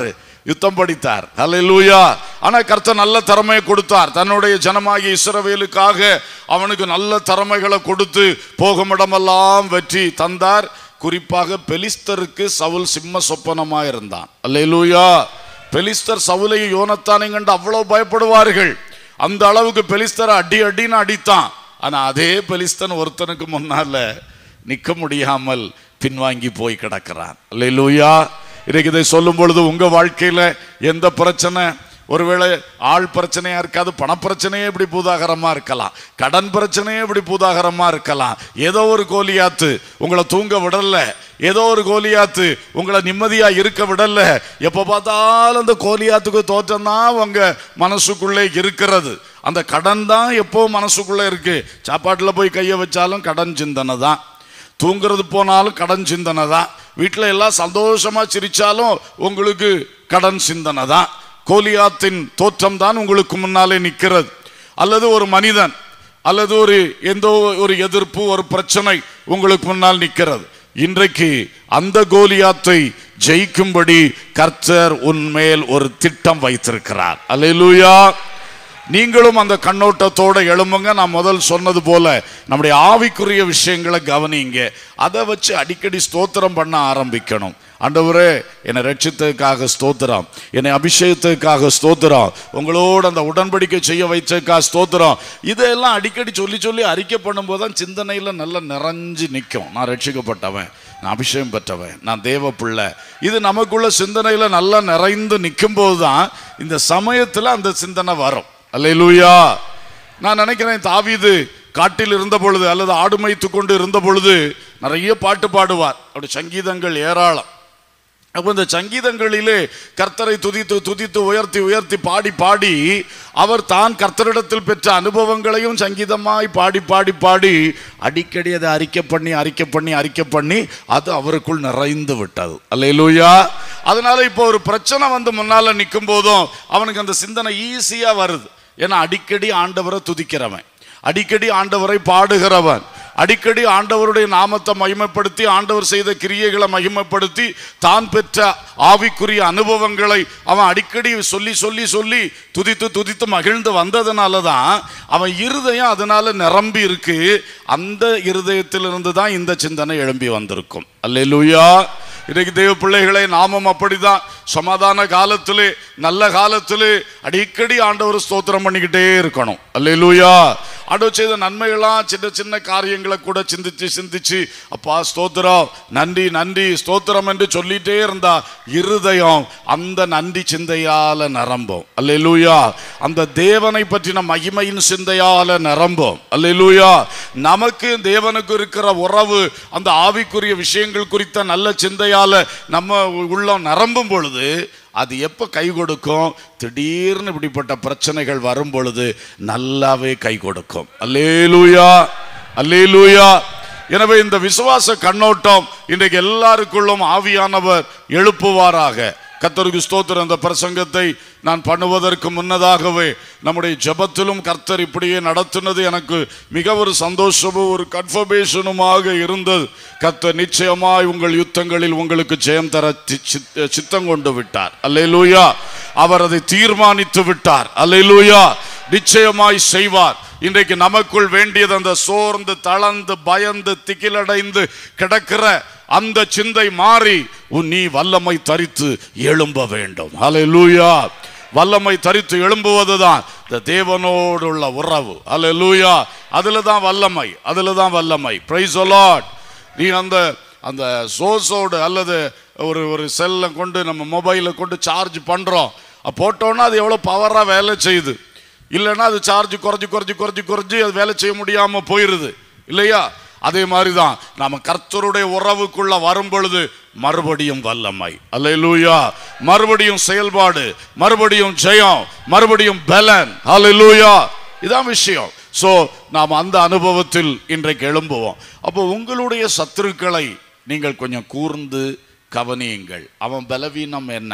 யுத்தம் படித்தார் ஹalleluya ஆனா கர்த்தர் நல்ல திறமையை கொடுத்தார் தன்னுடைய ஜனமாகிய இஸ்ரவேலுக்காக அவனுக்கு நல்ல திறமைகளை கொடுத்து போகும் இடமெல்லாம் வெற்றி தந்தார் குறிப்பாக பெலிஸ்தருக்கு சவுல் சிம்ம சொப்பனமா இருந்தான் அல்லேலூயா பெலிஸ்தர் சவுலையும் யோனத்தானையும் கண்டு அவ்வளவு பயப்படுவார்கள் அந்த அளவுக்கு பெலிஸ்தரை அடி அடின்னு அடித்தான் ஆனா அதே பெலிஸ்தன் ஒருத்தனுக்கு முன்னால நிக்க முடியாமல் பின்வாங்கி போய் கிடக்கிறான் அல்லேலூயா இன்னைக்கு இதை சொல்லும் பொழுது உங்க வாழ்க்கையில எந்த பிரச்சனை ஒருவேளை ஆள் பிரச்சனையா இருக்காது பணப்பிரச்சனையே இப்படி பூதாகரமா இருக்கலாம் கடன் பிரச்சனையே இப்படி பூதாகரமா இருக்கலாம் ஏதோ ஒரு கோலியாத்து உங்களை தூங்க விடல ஏதோ ஒரு கோலியாத்து உங்களை நிம்மதியா இருக்க விடல எப்ப பார்த்தாலும் அந்த கோலியாத்துக்கு தோற்றம் தான் உங்க மனசுக்குள்ளே இருக்கிறது அந்த கடன் தான் எப்போ மனசுக்குள்ள இருக்கு சாப்பாட்டுல போய் கைய வச்சாலும் கடன் சிந்தனை தான் தூங்குறது போனாலும் கடன் சிந்தனை தான் வீட்டில் எல்லாம் சந்தோஷமா சிரிச்சாலும் உங்களுக்கு கடன் சிந்தனை தான் கோலியாத்தின் தோற்றம் தான் உங்களுக்கு முன்னாலே நிற்கிறது அல்லது ஒரு மனிதன் அல்லது ஒரு எந்த ஒரு எதிர்ப்பு ஒரு பிரச்சனை உங்களுக்கு முன்னால் நிற்கிறது இன்றைக்கு அந்த கோலியாத்தை ஜெயிக்கும்படி கர்த்தர் உன்மேல் ஒரு திட்டம் வைத்திருக்கிறார் அல்லேலூயா நீங்களும் அந்த கண்ணோட்டத்தோட எழும்புங்க நான் முதல் சொன்னது போல நம்முடைய ஆவிக்குரிய விஷயங்களை கவனிங்க அதை வச்சு அடிக்கடி ஸ்தோத்திரம் பண்ண ஆரம்பிக்கணும் ஆண்டவரே என்னை ரட்சித்ததுக்காக ஸ்தோத்திரம் என்னை அபிஷேகத்துக்காக ஸ்தோத்திரம் உங்களோட அந்த உடன்படிக்கை செய்ய வைச்சதுக்காக ஸ்தோத்திரம் இதெல்லாம் அடிக்கடி சொல்லி சொல்லி அறிக்கை பண்ணும்போது தான் சிந்தனையில் நல்லா நிறைஞ்சு நிற்கும் நான் ரட்சிக்கப்பட்டவன் நான் அபிஷேகம் பெற்றவன் நான் தேவ பிள்ளை இது நமக்குள்ள சிந்தனையில் நல்லா நிறைந்து நிற்கும் போது தான் இந்த சமயத்தில் அந்த சிந்தனை வரும் அல்லேலூயா நான் நினைக்கிறேன் தாவீது காட்டில் இருந்த பொழுது அல்லது ஆடு மேய்த்து கொண்டு இருந்த பொழுது நிறைய பாட்டு பாடுவார் அப்படி சங்கீதங்கள் ஏராளம் அப்போ இந்த சங்கீதங்களிலே கர்த்தரை துதித்து துதித்து உயர்த்தி உயர்த்தி பாடி பாடி அவர் தான் கர்த்தரிடத்தில் பெற்ற அனுபவங்களையும் சங்கீதமாய் பாடி பாடி பாடி அடிக்கடி அதை அறிக்கை பண்ணி அறிக்கை பண்ணி அறிக்கை பண்ணி அது அவருக்குள் நிறைந்து விட்டது அல்லேலூயா அதனால இப்போ ஒரு பிரச்சனை வந்து முன்னால நிற்கும் போதும் அவனுக்கு அந்த சிந்தனை ஈஸியா வருது ஏன்னா அடிக்கடி ஆண்டவரை துதிக்கிறவன் அடிக்கடி ஆண்டவரை பாடுகிறவன் அடிக்கடி ஆண்டவருடைய நாமத்தை மகிமைப்படுத்தி ஆண்டவர் செய்த கிரியைகளை மகிமைப்படுத்தி தான் பெற்ற ஆவிக்குரிய அனுபவங்களை அவன் அடிக்கடி சொல்லி சொல்லி சொல்லி துதித்து துதித்து மகிழ்ந்து வந்ததுனால தான் அவன் இருதயம் அதனால நிரம்பி இருக்கு அந்த இருதயத்திலிருந்து தான் இந்த சிந்தனை எழும்பி வந்திருக்கும் அல்லேலூயா இன்னைக்கு தெய்வ பிள்ளைகளை நாமும் அப்படிதான் சமாதான காலத்திலே நல்ல காலத்திலே அடிக்கடி ஆண்டவர் ஸ்தோத்திரம் பண்ணிக்கிட்டே இருக்கணும் அல்லேலூயா ஆண்டவர் செய்த நன்மைகளாம் சின்ன சின்ன காரியங்களை கூட சிந்திச்சு சிந்திச்சு அப்பா ஸ்தோத்திரம் நன்றி நன்றி ஸ்தோத்திரம் என்று சொல்லிட்டே இருந்தா இருதயம் அந்த நன்றி சிந்தையால நிரம்பும் அல்லேலூயா அந்த தேவனை பற்றின மகிமையின் சிந்தையால நிரம்பும் அல்லேலூயா நமக்கு தேவனுக்கு இருக்கிற உறவு அந்த ஆவிக்குரிய விஷயங்கள் குறித்த நல்ல சிந்தையால நம்ம உள்ளம் நிரம்பும் பொழுது அது எப்போ கை கொடுக்கும் திடீர்னு இப்படிப்பட்ட பிரச்சனைகள் வரும் பொழுது நல்லாவே கை கொடுக்கும் அல்லேலூயா அல்லேலூயா எனவே இந்த விசுவாச கண்ணோட்டம் இன்றைக்கு எல்லாருக்குள்ளும் ஆவியானவர் எழுப்புவாராக கர்த்தருக்கு ஸ்தோத்திரம் இந்த பிரசங்கத்தை நான் பண்ணுவதற்கு முன்னதாகவே நம்முடைய ஜெபத்திலும் கர்த்தர் இப்படியே நடத்துனது எனக்கு மிக ஒரு சந்தோஷமும் ஒரு கன்ஃபர்மேஷனுமாக இருந்தது கர்த்தர் நிச்சயமாய் உங்கள் யுத்தங்களில் உங்களுக்கு ஜெயம் தர சி- சித்- சித்தம் கொண்டு விட்டார் அல்லேலூயா அவர் அதை தீர்மானித்து விட்டார் அல்லேலூயா நிச்சயமாய் செய்வார் இன்றைக்கு நமக்குள் வேண்டியது அந்த சோர்ந்து தளர்ந்து பயந்து திகிலடைந்து கிடக்கிற அந்த சிந்தை மாறி உன் நீ வல்லமை தரித்து எழும்ப வேண்டும் ஹalleluya வல்லமை தரித்து எழும்புவதுதான் இந்த தேவனோடு உள்ள உறவு ஹalleluya அதுல தான் வல்லமை அதுல தான் வல்லமை பிரைஸ் லார்ட் நீ அந்த அந்த சோர்ஸோடு அல்லது ஒரு ஒரு செல்லை கொண்டு நம்ம மொபைலை கொண்டு சார்ஜ் பண்ணுறோம் போட்டோன்னா அது எவ்வளோ பவராக வேலை செய்யுது இல்லைன்னா அது சார்ஜ் குறைஞ்சி குறைஞ்சி குறைஞ்சி குறைஞ்சி அது வேலை செய்ய முடியாமல் போயிடுது இல்லையா அதே மாதிரி தான் நாம கர்த்தருடைய உறவுக்குள்ள வரும் பொழுது மறுபடியும் வல்லமை அல்லேலூயா மறுபடியும் செயல்பாடு மறுபடியும் ஜெயம் மறுபடியும் பலன் அல்லேலூயா இதான் விஷயம் சோ நாம் அந்த அனுபவத்தில் இன்றைக்கு எழும்புவோம் அப்போ உங்களுடைய சத்துருக்களை நீங்கள் கொஞ்சம் கூர்ந்து கவனியுங்கள் அவன் பலவீனம் என்ன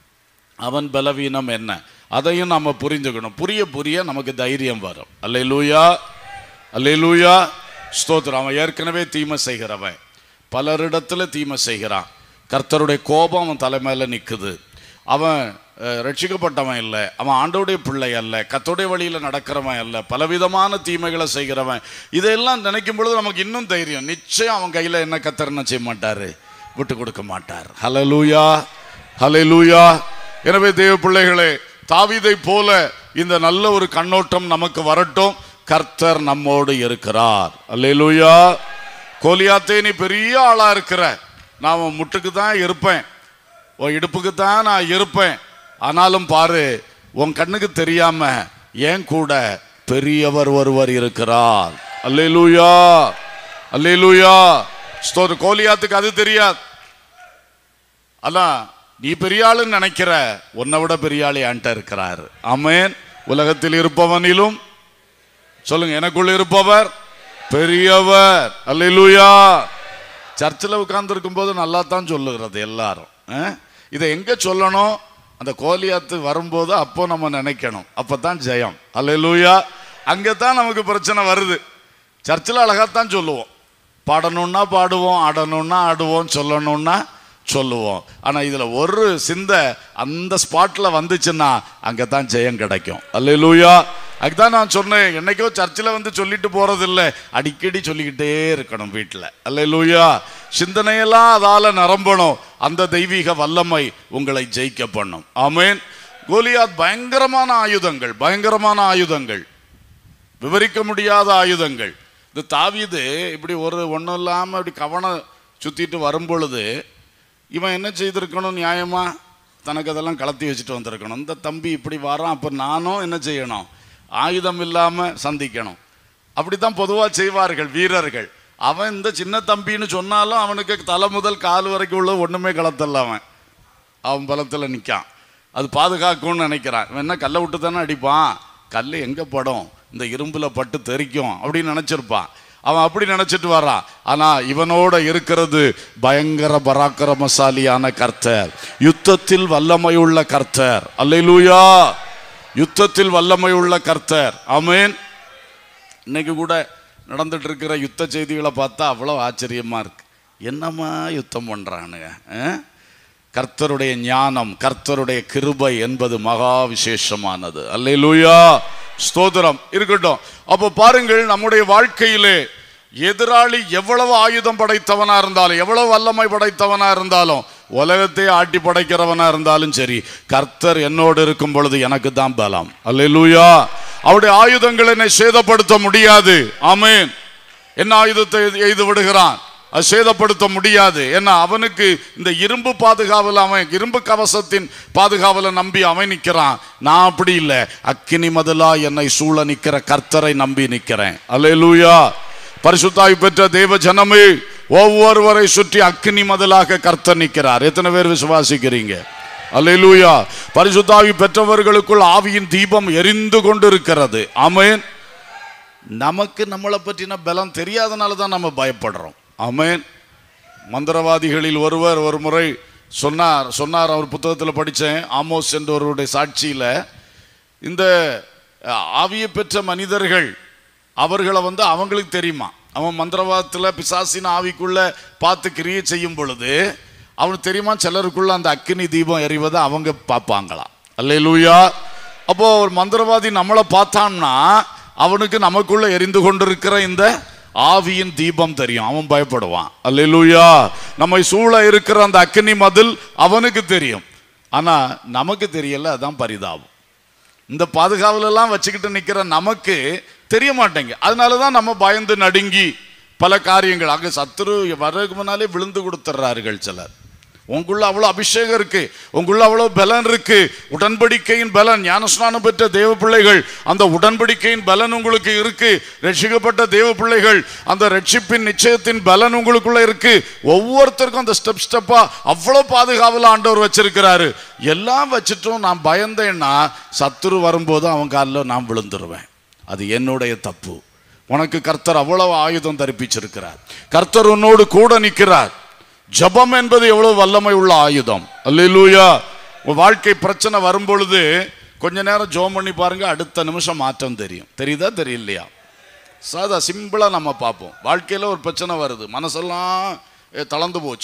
அவன் பலவீனம் என்ன அதையும் நாம புரிஞ்சுக்கணும் புரிய புரிய நமக்கு தைரியம் வரும் அல்லேலூயா அல்லேலூயா ஸ்தோத்திரம் அவன் ஏற்கனவே தீமை செய்கிறவன் பலரிடத்துல தீமை செய்கிறான் கர்த்தருடைய கோபம் அவன் தலைமையில நிக்குது அவன் அஹ், ரட்சிக்கப்பட்டவன் இல்லை அவன் ஆண்டோடைய பிள்ளை அல்ல கத்தோடைய வழியில் நடக்கிறவன் அல்ல பலவிதமான தீமைகளை செய்கிறவன் இதெல்லாம் நினைக்கும் பொழுது நமக்கு இன்னும் தைரியம் நிச்சயம் அவன் கையில் என்ன கத்தர் என்ன செய்ய மாட்டாரு விட்டு கொடுக்க மாட்டார் ஹலலூயா ஹலலூயா எனவே தேவ பிள்ளைகளே தாவீதை போல இந்த நல்ல ஒரு கண்ணோட்டம் நமக்கு வரட்டும் கர்த்தர் நம்மோடு இருக்கிறார் அல்லேலூயா கோலியாத்தே நீ பெரிய ஆளா இருக்கிற நான் உன் முட்டுக்கு தான் இருப்பேன் உன் இடுப்புக்கு தான் நான் இருப்பேன் ஆனாலும் பாரு உன் கண்ணுக்கு தெரியாம ஏன் கூட பெரியவர் ஒருவர் இருக்கிறார் அல்லேலூயா அல்லேலூயா ஸ்தோத்திர கோலியாத்துக்கு அது தெரியாது அதான் நீ பெரிய ஆளுன்னு நினைக்கிற உன்னை விட பெரிய ஆள் என்கிட்ட இருக்கிறார் ஆமென் உலகத்தில் இருப்பவனிலும் சொல்லுங்க எனக்குள்ள இருப்பவர் பெரியவர் அல்லேலூயா சர்ச்சில் உட்கார்ந்து இருக்கும்போது நல்லா தான் சொல்லுகிறது எல்லாரும் அஹ்? இதை எங்க சொல்லணும் அந்த கோலியாத்து வரும்போது அப்போ நம்ம நினைக்கணும் அப்பதான் ஜெயம் அல்லேலூயா அங்கே தான் நமக்கு பிரச்சனை வருது சர்ச்சில் அழகாத்தான் சொல்லுவோம் பாடணும்னா பாடுவோம் ஆடணும்னா ஆடுவோம் சொல்லணும்னா சொல்லுவோம் ஆனால் இதில் ஒரு சிந்தை அந்த ஸ்பாட்டில் வந்துச்சுன்னா அங்கே தான் ஜெயம் கிடைக்கும் அல்லேலூயா அதுதான் நான் சொன்னேன் என்னைக்கோ சர்ச்சில் வந்து சொல்லிட்டு போறதில்ல அடிக்கடி சொல்லிக்கிட்டே இருக்கணும் வீட்டில் அல்லேலூயா சிந்தனையெல்லாம் அதால நிரம்பணும் அந்த தெய்வீக வல்லமை உங்களை ஜெயிக்க பண்ணும் ஆமேன் கோலியாத் பயங்கரமான ஆயுதங்கள் பயங்கரமான ஆயுதங்கள் விவரிக்க முடியாத ஆயுதங்கள் இந்த தாவீது இப்படி ஒரு ஒன்றும் இல்லாமல் இப்படி கவனம் சுற்றிட்டு வரும் பொழுது இவன் என்ன செய்திருக்கணும் நியாயமா தனக்கு அதெல்லாம் கலத்தி வச்சுட்டு வந்திருக்கணும் இந்த தம்பி இப்படி வரான் அப்போ நானும் என்ன செய்யணும் ஆயுதம் இல்லாமல் சந்திக்கணும் அப்படி தான் பொதுவாக செய்வார்கள் வீரர்கள் அவன் இந்த சின்ன தம்பின்னு சொன்னாலும் அவனுக்கு தலை முதல் கால் வரைக்கும் உள்ள ஒன்றுமே கலத்தல்ல அவன் அவன் பலத்தில் நிற்கான் அது பாதுகாக்கும்னு நினைக்கிறான் இவன் என்ன கல்லை விட்டு தானே அடிப்பான் கல் எங்கே படும் இந்த இரும்பில் பட்டு தெறிக்கும் அப்படின்னு நினச்சிருப்பான் அவன் அப்படி நினச்சிட்டு வரான் ஆனால் இவனோட இருக்கிறது பயங்கர பராக்கிரமசாலியான கர்த்தர் யுத்தத்தில் வல்லமையுள்ள கர்த்தர் அல்லேலூயா யுத்தத்தில் வல்லமையுள்ள கர்த்தர் ஆமென் இன்னைக்கு கூட நடந்துட்டு இருக்கிற யுத்த செய்திகளை பார்த்தா அவ்வளோ ஆச்சரியமா இருக்கு என்னம்மா யுத்தம் பண்றானுங்க ஆ? கர்த்தருடைய ஞானம் கர்த்தருடைய கிருபை என்பது மகா விசேஷமானது அல்லேலூயா ஸ்தோத்திரம் இருக்கட்டும் அப்போ பாருங்கள் நம்முடைய வாழ்க்கையிலே எதிராளி எவ்வளவு ஆயுதம் படைத்தவனா இருந்தாலும் எவ்வளவு வல்லமை படைத்தவனா இருந்தாலும் உலகத்தை ஆட்டி படைக்கிறவனா இருந்தாலும் சரி கர்த்தர் என்னோடு இருக்கும் பொழுது எனக்கு தான் பலம் அல்லேலூயா அவருடைய ஆயுதங்கள் என்னை சேதப்படுத்த முடியாது ஆமென் என்ன ஆயுதத்தை எய்து விடுகிறான் அது சேதப்படுத்த முடியாது ஏன்னா அவனுக்கு இந்த இரும்பு பாதுகாவல் அவன் இரும்பு கவசத்தின் பாதுகாவலை நம்பி அவன் நிற்கிறான் நான் அப்படி இல்லை அக்கினி மதிலா என்னை சூழ நிற்கிற கர்த்தரை நம்பி நிற்கிறேன் அல்லேலூயா பரிசுத்தாய் பெற்ற தேவ ஜனமே ஒவ்வொருவரை சுற்றி அக்கினி மதிலாக கர்த்தர் நிற்கிறார் எத்தனை பேர் விசுவாசிக்கிறீங்க அல்லேலூயா பரிசுத்தாவி பெற்றவர்களுக்குள் ஆவியின் தீபம் எரிந்து கொண்டிருக்கிறது ஆமென் நமக்கு நம்மளை பற்றின பலம் தெரியாதனால தான் நம்ம பயப்படுறோம் ஆமென் மந்திரவாதிகளில் ஒருவர் ஒரு முறை சொன்னார் சொன்னார் அவர் புத்தகத்தில் படித்தேன் ஆமோஸ் என்றவருடைய சாட்சியில் இந்த அஹ், ஆவியை பெற்ற மனிதர்கள் அவர்களை வந்து அவங்களுக்கு தெரியுமா அவன் மந்திரவாதத்தில் பிசாசின் ஆவிக்குள்ள பார்த்து கிரியை செய்யும் பொழுது அவனுக்கு தெரியுமா சிலருக்குள்ள அந்த அக்கினி தீபம் எறிவதை அவங்க பார்ப்பாங்களாம் அல்லேலூயா அப்போ ஒரு மந்திரவாதி நம்மளை பார்த்தான்னா அவனுக்கு நமக்குள்ள எரிந்து கொண்டிருக்கிற இந்த ஆவியின் தீபம் தெரியும் அவன் பயப்படுவான் அல்லேலூயா நம்மை சூழ இருக்கிற அந்த அக்கினி மதில் அவனுக்கு தெரியும் ஆனா நமக்கு தெரியல அதான் பரிதாபம் இந்த பாதுகாவல் எல்லாம் வச்சுக்கிட்டு நிக்கிற நமக்கு தெரிய மாட்டேங்க அதனால தான் நம்ம பயந்து நடுங்கி பல காரியங்கள் அங்கே சத்துரு வர்றதுக்கு முன்னாலே விழுந்து கொடுத்துட்றார்கள் சிலர் உங்களுள்ள அவ்வளோ அபிஷேகம் இருக்கு உங்களுள்ள அவ்வளோ பலன் இருக்கு உடன்படிக்கையின் பலன் ஞானஸ்நானம் பெற்ற தேவ பிள்ளைகள் அந்த உடன்படிக்கையின் பலன் உங்களுக்கு இருக்கு ரட்சிக்கப்பட்ட தேவ பிள்ளைகள் அந்த ரட்சிப்பின் நிச்சயத்தின் பலன் உங்களுக்குள்ள இருக்கு ஒவ்வொருத்தருக்கும் அந்த ஸ்டெப் ஸ்டெப்பா அவ்வளோ பாதுகாவல ஆண்டவர் வச்சிருக்கிறாரு எல்லாம் வச்சுட்டும் நான் பயந்தேன்னா சத்துரு வரும்போது அவன் காலில் நான் விழுந்துருவேன் அது என்னுடைய தப்பு உனக்கு கர்த்தர் அவ்வளவு ஆயுதம் தரிப்பிச்சிருக்கிறார் கர்த்தர் உன்னோடு கூட நிற்கிறார் ஜெபம் என்பது எவ்வளவு வல்லமை உள்ள ஆயுதம் அல்லேலூயா உன் வாழ்க்கை பிரச்சனை வரும் பொழுது கொஞ்ச நேரம் ஜோம் பண்ணி பாருங்க அடுத்த நிமிஷம் மாற்றம் தெரியும் தெரியுதா தெரியலையா சாதா சிம்பிளா நம்ம பார்ப்போம் வாழ்க்கையில ஒரு பிரச்சனை வருது மனசெல்லாம் ஏ, தளர்ந்து போச்சு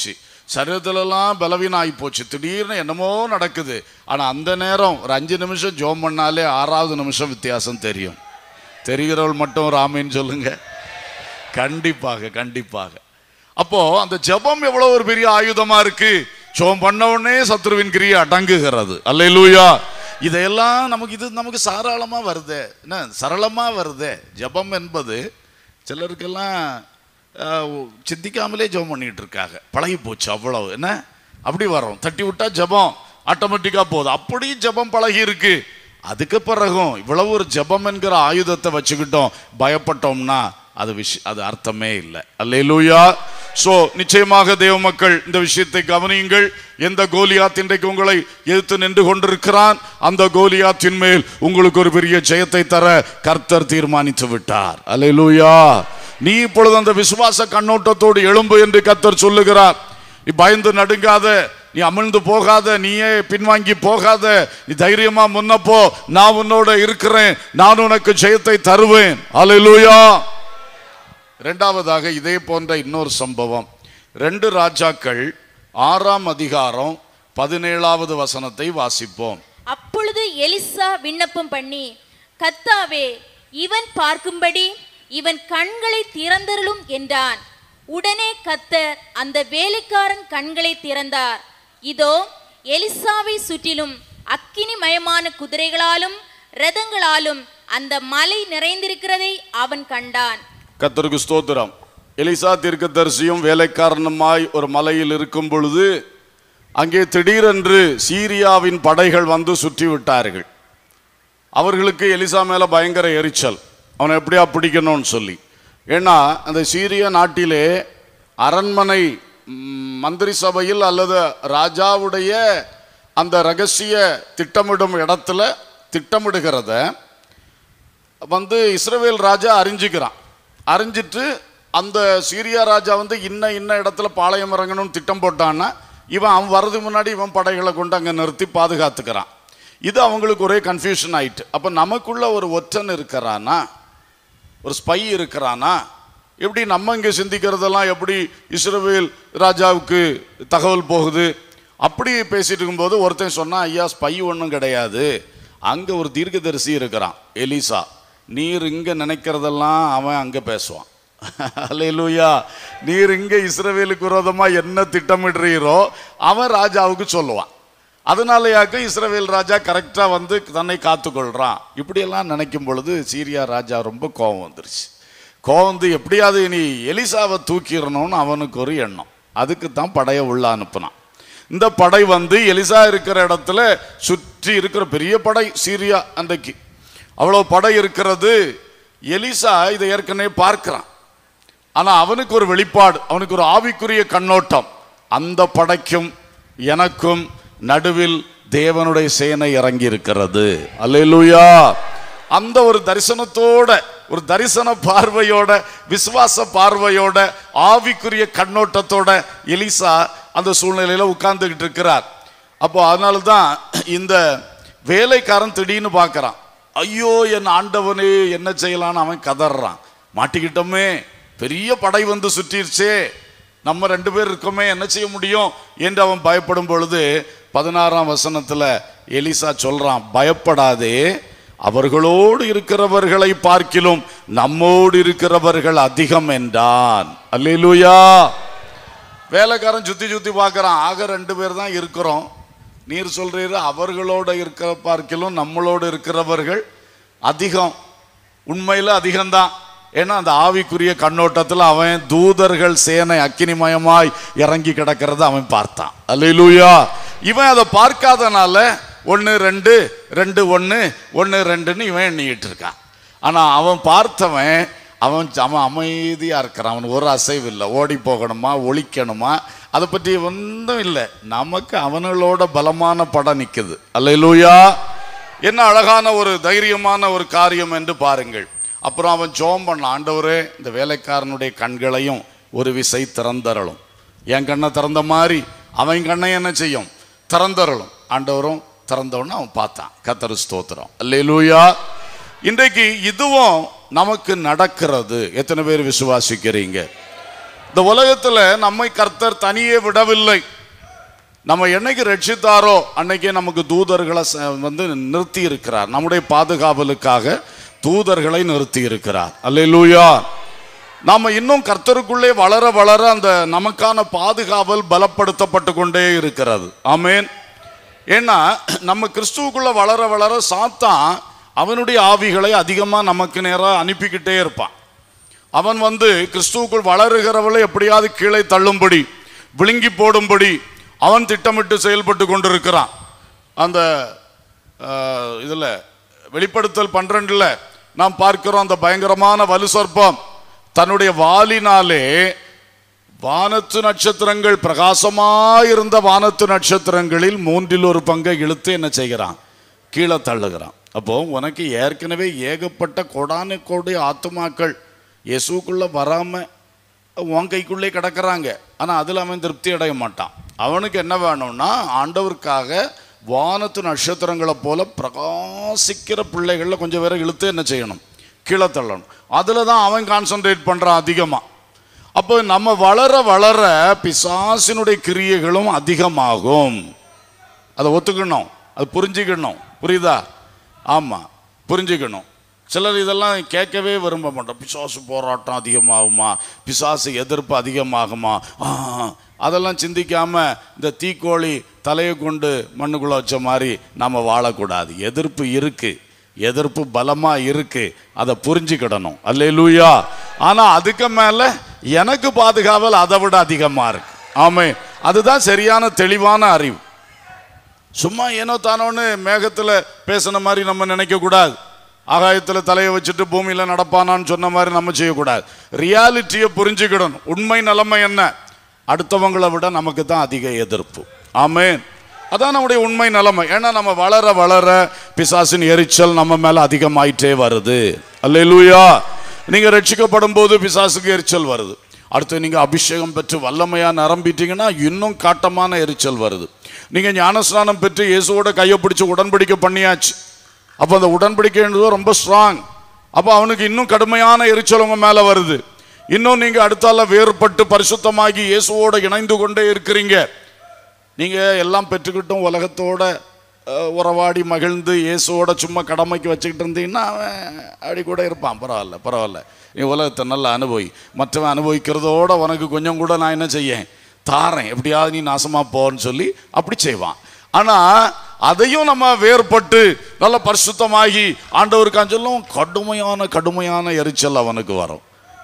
சரீரத்திலெல்லாம் பலவீனம் ஆகி போச்சு திடீர்னு என்னமோ நடக்குது ஆனால் அந்த நேரம் ஒரு அஞ்சு நிமிஷம் ஜோம் பண்ணாலே ஆறாவது நிமிஷம் வித்தியாசம் தெரியும் தெரிகிறவள் மட்டும் ராமேன்னு சொல்லுங்க கண்டிப்பாக கண்டிப்பாக அப்போ அந்த ஜெபம் எவ்வளவு ஒரு பெரிய ஆயுதமா இருக்கு ஜெபம் பண்ண உடனே சத்ருவின் கிரியை அடங்குகிறது அல்லேலூயா இதையெல்லாம் நமக்கு இது நமக்கு சாராளமா வருதே என்ன சரளமா வருதே ஜெபம் என்பது சிலருக்கெல்லாம் ஆஹ், சிந்திக்காமலே ஜெபம் பண்ணிட்டு இருக்காங்க பழகி போச்சு அவ்வளவு என்ன அப்படி வரும் தட்டி விட்டா ஜெபம் ஆட்டோமேட்டிக்கா போகுது அப்படி ஜெபம் பழகி இருக்கு அதுக்கு பிறகும் இவ்வளவு ஒரு ஜெபம் என்கிற ஆயுதத்தை வச்சுக்கிட்டோம் பயப்பட்டோம்னா அது விஷ அது அர்த்தமே இல்லை அல்லேலூயா சோ நிச்சயமாக தேவ மக்கள் இந்த விஷயத்தை கவனியுங்கள் எந்த கோலியாத் இன்றைக்கு உங்களை எதிர்த்து நின்று கொண்டிருக்கிறான் அந்த கோலியாத்தின் மேல் உங்களுக்கு ஒரு பெரிய ஜெயத்தை தர கர்த்தர் தீர்மானித்து விட்டார் அல்லேலூயா நீ இப்பொழுது அந்த விசுவாச கண்ணோட்டத்தோடு எழும்பு என்று கர்த்தர் சொல்லுகிறார் நீ பயந்து நடுங்காத நீ அமிழ்ந்து போகாத நீயே பின்வாங்கி போகாத நீ தைரியமா முன்னப்போ நான் உன்னோட இருக்கிறேன் நான் உனக்கு ஜெயத்தை தருவேன் அல்லேலூயா இரண்டாவதாக இதே போன்ற இன்னொரு சம்பவம் ரெண்டு ராஜாக்கள் ஆறாம் அதிகாரம் பதினேழாவது வசனத்தை வாசிப்போம் அப்பொழுது எலிசா விண்ணப்பம் பண்ணி கத்தாவே இவன் பார்க்கும்படி இவன் கண்களை திறந்தருளும் என்றான் உடனே கத்தர் அந்த வேலைக்காரன் கண்களை திறந்தார் இதோ எலிசாவை சுற்றிலும் அக்கினிமயமான குதிரைகளாலும் ரதங்களாலும் அந்த மலை நிறைந்திருக்கிறதை அவன் கண்டான் கர்த்தருக்கு ஸ்தோத்திரம் எலிசா தீர்க்கதரிசியும் வேலைக்காரனுமாய் ஒரு மலையில் இருக்கும் பொழுது அங்கே திடீரென்று சீரியாவின் படைகள் வந்து சுற்றி விட்டார்கள் அவர்களுக்கு எலிசா மேல பயங்கர எரிச்சல் அவனை எப்படியா பிடிக்கணும்னு சொல்லி ஏன்னா அந்த சீரிய நாட்டிலே அரண்மனை ம், மந்திரி சபையில் அல்லது ராஜாவுடைய அந்த ரகசிய திட்டமிடும் இடத்துல திட்டமிடுகிறத வந்து இஸ்ரவேல் ராஜா அறிஞ்சுக்கிறான் அறிஞ்சிட்டு அந்த சீரியா ராஜா வந்து இன்ன இன்ன இடத்துல பாளையம் இறங்கணும்னு திட்டம் போட்டான்னா இவன் அவன் வர்றதுக்கு முன்னாடி இவன் படைகளை கொண்டு அங்கே நிறுத்தி பாதுகாத்துக்கிறான் இது அவங்களுக்கு ஒரே கன்ஃபியூஷன் ஆயிட்டு அப்போ நமக்குள்ள ஒரு ஒற்றன் இருக்கிறானா ஒரு ஸ்பை இருக்கிறானா எப்படி நம்ம இங்கே சிந்திக்கிறதெல்லாம் எப்படி இஸ்ரவேல் ராஜாவுக்கு தகவல் போகுது அப்படி பேசிட்டு இருக்கும்போது ஒருத்தன் சொன்னா ஐயா ஸ்பை ஒன்றும் கிடையாது அங்கே ஒரு தீர்க்கதரிசி இருக்கிறான் எலிசா நீர் இங்கே நினைக்கிறதெல்லாம் அவன் அங்கே பேசுவான் அல்லேலூயா நீர் இங்கே இஸ்ரவேலுக்கு விரோதமாக என்ன திட்டமிடுறீரோ அவன் ராஜாவுக்கு சொல்லுவான் அதனாலயாக்க இஸ்ரவேல் ராஜா கரெக்டாக வந்து தன்னை காத்துக்கொள்றான் இப்படியெல்லாம் நினைக்கும் பொழுது சீரியா ராஜா ரொம்ப கோபம் வந்துருச்சு கோபம் வந்து எப்படியாவது நீ எலிசாவை தூக்கிடணும்னு அவனுக்கு ஒரு எண்ணம் அதுக்கு தான் படையை உள்ள அனுப்புனான் இந்த படை வந்து எலிசா இருக்கிற இடத்துல சுற்றி இருக்கிற பெரிய படை சீரியா அன்றைக்கு அவ்வளோ படை இருக்கிறது எலிசா இதை ஏற்கனவே பார்க்கிறான் ஆனா அவனுக்கு ஒரு வெளிப்பாடு அவனுக்கு ஒரு ஆவிக்குரிய கண்ணோட்டம் அந்த படைக்கும் எனக்கும் நடுவில் தேவனுடைய சேனை இறங்கி இருக்கிறது அல்லேலூயா அந்த ஒரு தரிசனத்தோட ஒரு தரிசன பார்வையோட விசுவாச பார்வையோட ஆவிக்குரிய கண்ணோட்டத்தோட எலிசா அந்த சூழ்நிலையில உட்கார்ந்துகிட்டு இருக்கிறார் அப்போ அதனால தான் இந்த வேலைக்காரன் திடீர்னு பார்க்கறான் ஐயோ என் ஆண்டவனே என்ன செய்யலான்னு அவன் கதறான் மாட்டிக்கிட்டோமே பெரிய படை வந்து சுற்றிருச்சே நம்ம ரெண்டு பேர் இருக்கோமே என்ன செய்ய முடியும் என்று அவன் பயப்படும் பொழுது பதினாறாம் வசனத்துல எலிசா சொல்றான் பயப்படாதே அவர்களோடு இருக்கிறவர்களை பார்க்கிலும் நம்மோடு இருக்கிறவர்கள் அதிகம் என்றான் அல்லேலூயா வேலைக்காரன் சுத்தி சுத்தி பார்க்கறான் ஆக ரெண்டு பேர் தான் இருக்கிறோம் நீர் சொல்றீரு அவர்களோட இருக்கிற பார்க்கிலும் நம்மளோடு இருக்கிறவர்கள் அதிகம் உண்மையில அதிகம்தான் ஏன்னா அந்த ஆவிக்குரிய கண்ணோட்டத்தில் அவன் தூதர்கள் சேனை அக்கினிமயமாய் இறங்கி கிடக்கிறத அவன் பார்த்தான் அல்லேலூயா இவன் அதை பார்க்காதனால ஒன்று ரெண்டு ரெண்டு ஒன்று ஒன்று ரெண்டுன்னு இவன் எண்ணிக்கிட்டு இருக்கான் ஆனால் அவன் பார்த்தவன் அவன் அவன் அமைதியாக இருக்கிறான் அவன் ஒரு அசைவு இல்லை ஓடி போகணுமா ஒழிக்கணுமா அதை பற்றி ஒன்றும் இல்லை நமக்கு அவங்களோட பலமான படம் நிற்குது அல்லேலூயா என்ன அழகான ஒரு தைரியமான ஒரு காரியம் என்று பாருங்கள் அப்புறம் அவன் ஜோம் பண்ண ஆண்டவரே இந்த வேலைக்காரனுடைய கண்களையும் ஒரு விசை திறந்தரலும் என் கண்ணை திறந்த மாதிரி அவன் கண்ணை என்ன செய்யும் திறந்தரலும் ஆண்டவரும் திறந்தவொன்னு அவன் பார்த்தான் கத்தரு ஸ்தோத்திரம் அல்லேலூயா இன்றைக்கு இதுவும் நமக்கு நடக்கிறது எத்தனை பேர் விசுவாசிக்கிறீங்க இந்த உலகத்துல நம்மை கர்த்தர் தனியே விடவில்லை நம்ம என்னைக்கு ரட்சித்தாரோ அன்னைக்கே நமக்கு தூதர்களை ச- வந்து நிறுத்தி இருக்கிறார் நம்முடைய பாதுகாவலுக்காக தூதர்களை நிறுத்தி இருக்கிறார் அல்லேலூயா நாம இன்னும் கர்த்தருக்குள்ளே வளர வளர அந்த நமக்கான பாதுகாவல் பலப்படுத்தப்பட்டு கொண்டே இருக்கிறது ஆமென் ஏன்னா நம்ம கிறிஸ்துவுக்குள்ள வளர வளர சாத்தான் அவனுடைய ஆவிகளை அதிகமா நமக்கு நேரா அனுப்பிக்கிட்டே இருப்பான் அவன் வந்து கிறிஸ்துவுக்குள் வளருகிறவளை எப்படியாவது கீழே தள்ளும்படி விழுங்கி போடும்படி அவன் திட்டமிட்டு செயல்பட்டு கொண்டிருக்கிறான் அந்த ஆஹ், இதுல வெளிப்படுத்தல் பன்னிரெண்டுல நாம் பார்க்கிறோம் அந்த பயங்கரமான வலு சர்ப்பம் தன்னுடைய வாலினாலே வானத்து நட்சத்திரங்கள் பிரகாசமாயிருந்த வானத்து நட்சத்திரங்களில் மூன்றில் ஒரு பங்கை இழுத்து என்ன செய்கிறான் கீழே தள்ளுகிறான் அப்போ உனக்கு ஏற்கனவே ஏகப்பட்ட கொடான கோடி ஆத்துமாக்கள் இயேசுக்குள்ள வராம உன் கைக்குள்ளே கிடக்குறாங்க ஆனா அதுல அவன் திருப்தி அடைய மாட்டான் அவனுக்கு என்ன வேணும்னா ஆண்டவருக்காக வானத்து நட்சத்திரங்களை போல பிரகாசிக்கிற பிள்ளைகளில் கொஞ்சம் பேரை இழுத்து என்ன செய்யணும் கீழே தள்ளணும் அதுல தான் அவன் கான்சென்ட்ரேட் பண்றான் அதிகமா அப்போ நம்ம வளர வளர பிசாசினுடைய கிரியைகளும் அதிகமாகும் அதை ஒத்துக்கணும் அது புரிஞ்சுக்கணும் புரியுதா ஆமாம் புரிஞ்சுக்கணும் சிலர் இதெல்லாம் கேட்கவே விரும்ப மாட்டோம் பிசாசு போராட்டம் அதிகமாகுமா பிசாசு எதிர்ப்பு அதிகமாகுமா ஆ, அதெல்லாம் சிந்திக்காம இந்த தீக்கோழி தலையை கொண்டு மண்ணுக்குள்ள வச்ச மாதிரி நம்ம வாழக்கூடாது எதிர்ப்பு இருக்கு எதிர்ப்பு பலமா இருக்கு அதை புரிஞ்சுக்கிடணும் அல்லேலூயா ஆனா அதுக்கு மேல எனக்கு பாதுகாவல் அதை விட அதிகமா இருக்கு ஆமே அதுதான் சரியான தெளிவான அறிவு சும்மா ஏனோ தானோன்னு மேகத்துல பேசின மாதிரி நம்ம நினைக்க கூடாது ஆகாயத்துல தலையை வச்சுட்டு பூமியில நடப்பானான்னு சொன்ன மாதிரி நம்ம செய்யக்கூடாது ரியாலிட்டியை புரிஞ்சுக்கிடணும் உண்மை நிலைமை என்ன அடுத்தவங்களை விட நமக்கு தான் அதிக எதிர்ப்பு ஆமென் அதான் நம்முடைய உண்மை நிலைமை ஏன்னா நம்ம வளர வளர பிசாசின் எரிச்சல் நம்ம மேல அதிகமாயிட்டே வருது அல்லேலூயா நீங்க ரட்சிக்கப்படும் போது பிசாசுக்கு எரிச்சல் வருது அடுத்து நீங்க அபிஷேகம் பெற்று வல்லமையா நிரம்பிட்டீங்கன்னா இன்னும் காட்டமான எரிச்சல் வருது நீங்க ஞானஸ்நானம் பெற்று இயேசுவோட கையை பிடிச்சு உடன்படிக்கை பண்ணியாச்சு அப்போ அந்த உடன்படிக்கைன்றது ரொம்ப ஸ்ட்ராங் அப்போ அவனுக்கு இன்னும் கடுமையான எரிச்சல் உங்க மேல வருது இன்னும் நீங்க அடுத்தால வேறுபட்டு பரிசுத்தமாகி இயேசுவோட இணைந்து கொண்டே இருக்கிறீங்க நீங்க எல்லாம் பெற்றுக்கிட்டும் உலகத்தோட அஹ், உறவாடி மகிழ்ந்து இயேசுவோட சும்மா கடமைக்கு வச்சுக்கிட்டு இருந்தீங்கன்னா அவன் அப்படி கூட இருப்பான் பரவாயில்ல பரவாயில்ல நீ உலகத்தை நல்லா அனுபவி மற்றவன் அனுபவிக்கிறதோட உனக்கு கொஞ்சம் கூட நான் என்ன செய்யேன் தாரேன் எப்படியாவது நீ நாசமா போன்னு சொல்லி அப்படி செய்வான் ஆனா அதையும் நம்ம வேறுபட்டு நல்ல பரிசுத்தமாகி ஆண்டவருக்கான் சொல்லும் கடுமையான கடுமையான எரிச்சல் அவனுக்கு வரும்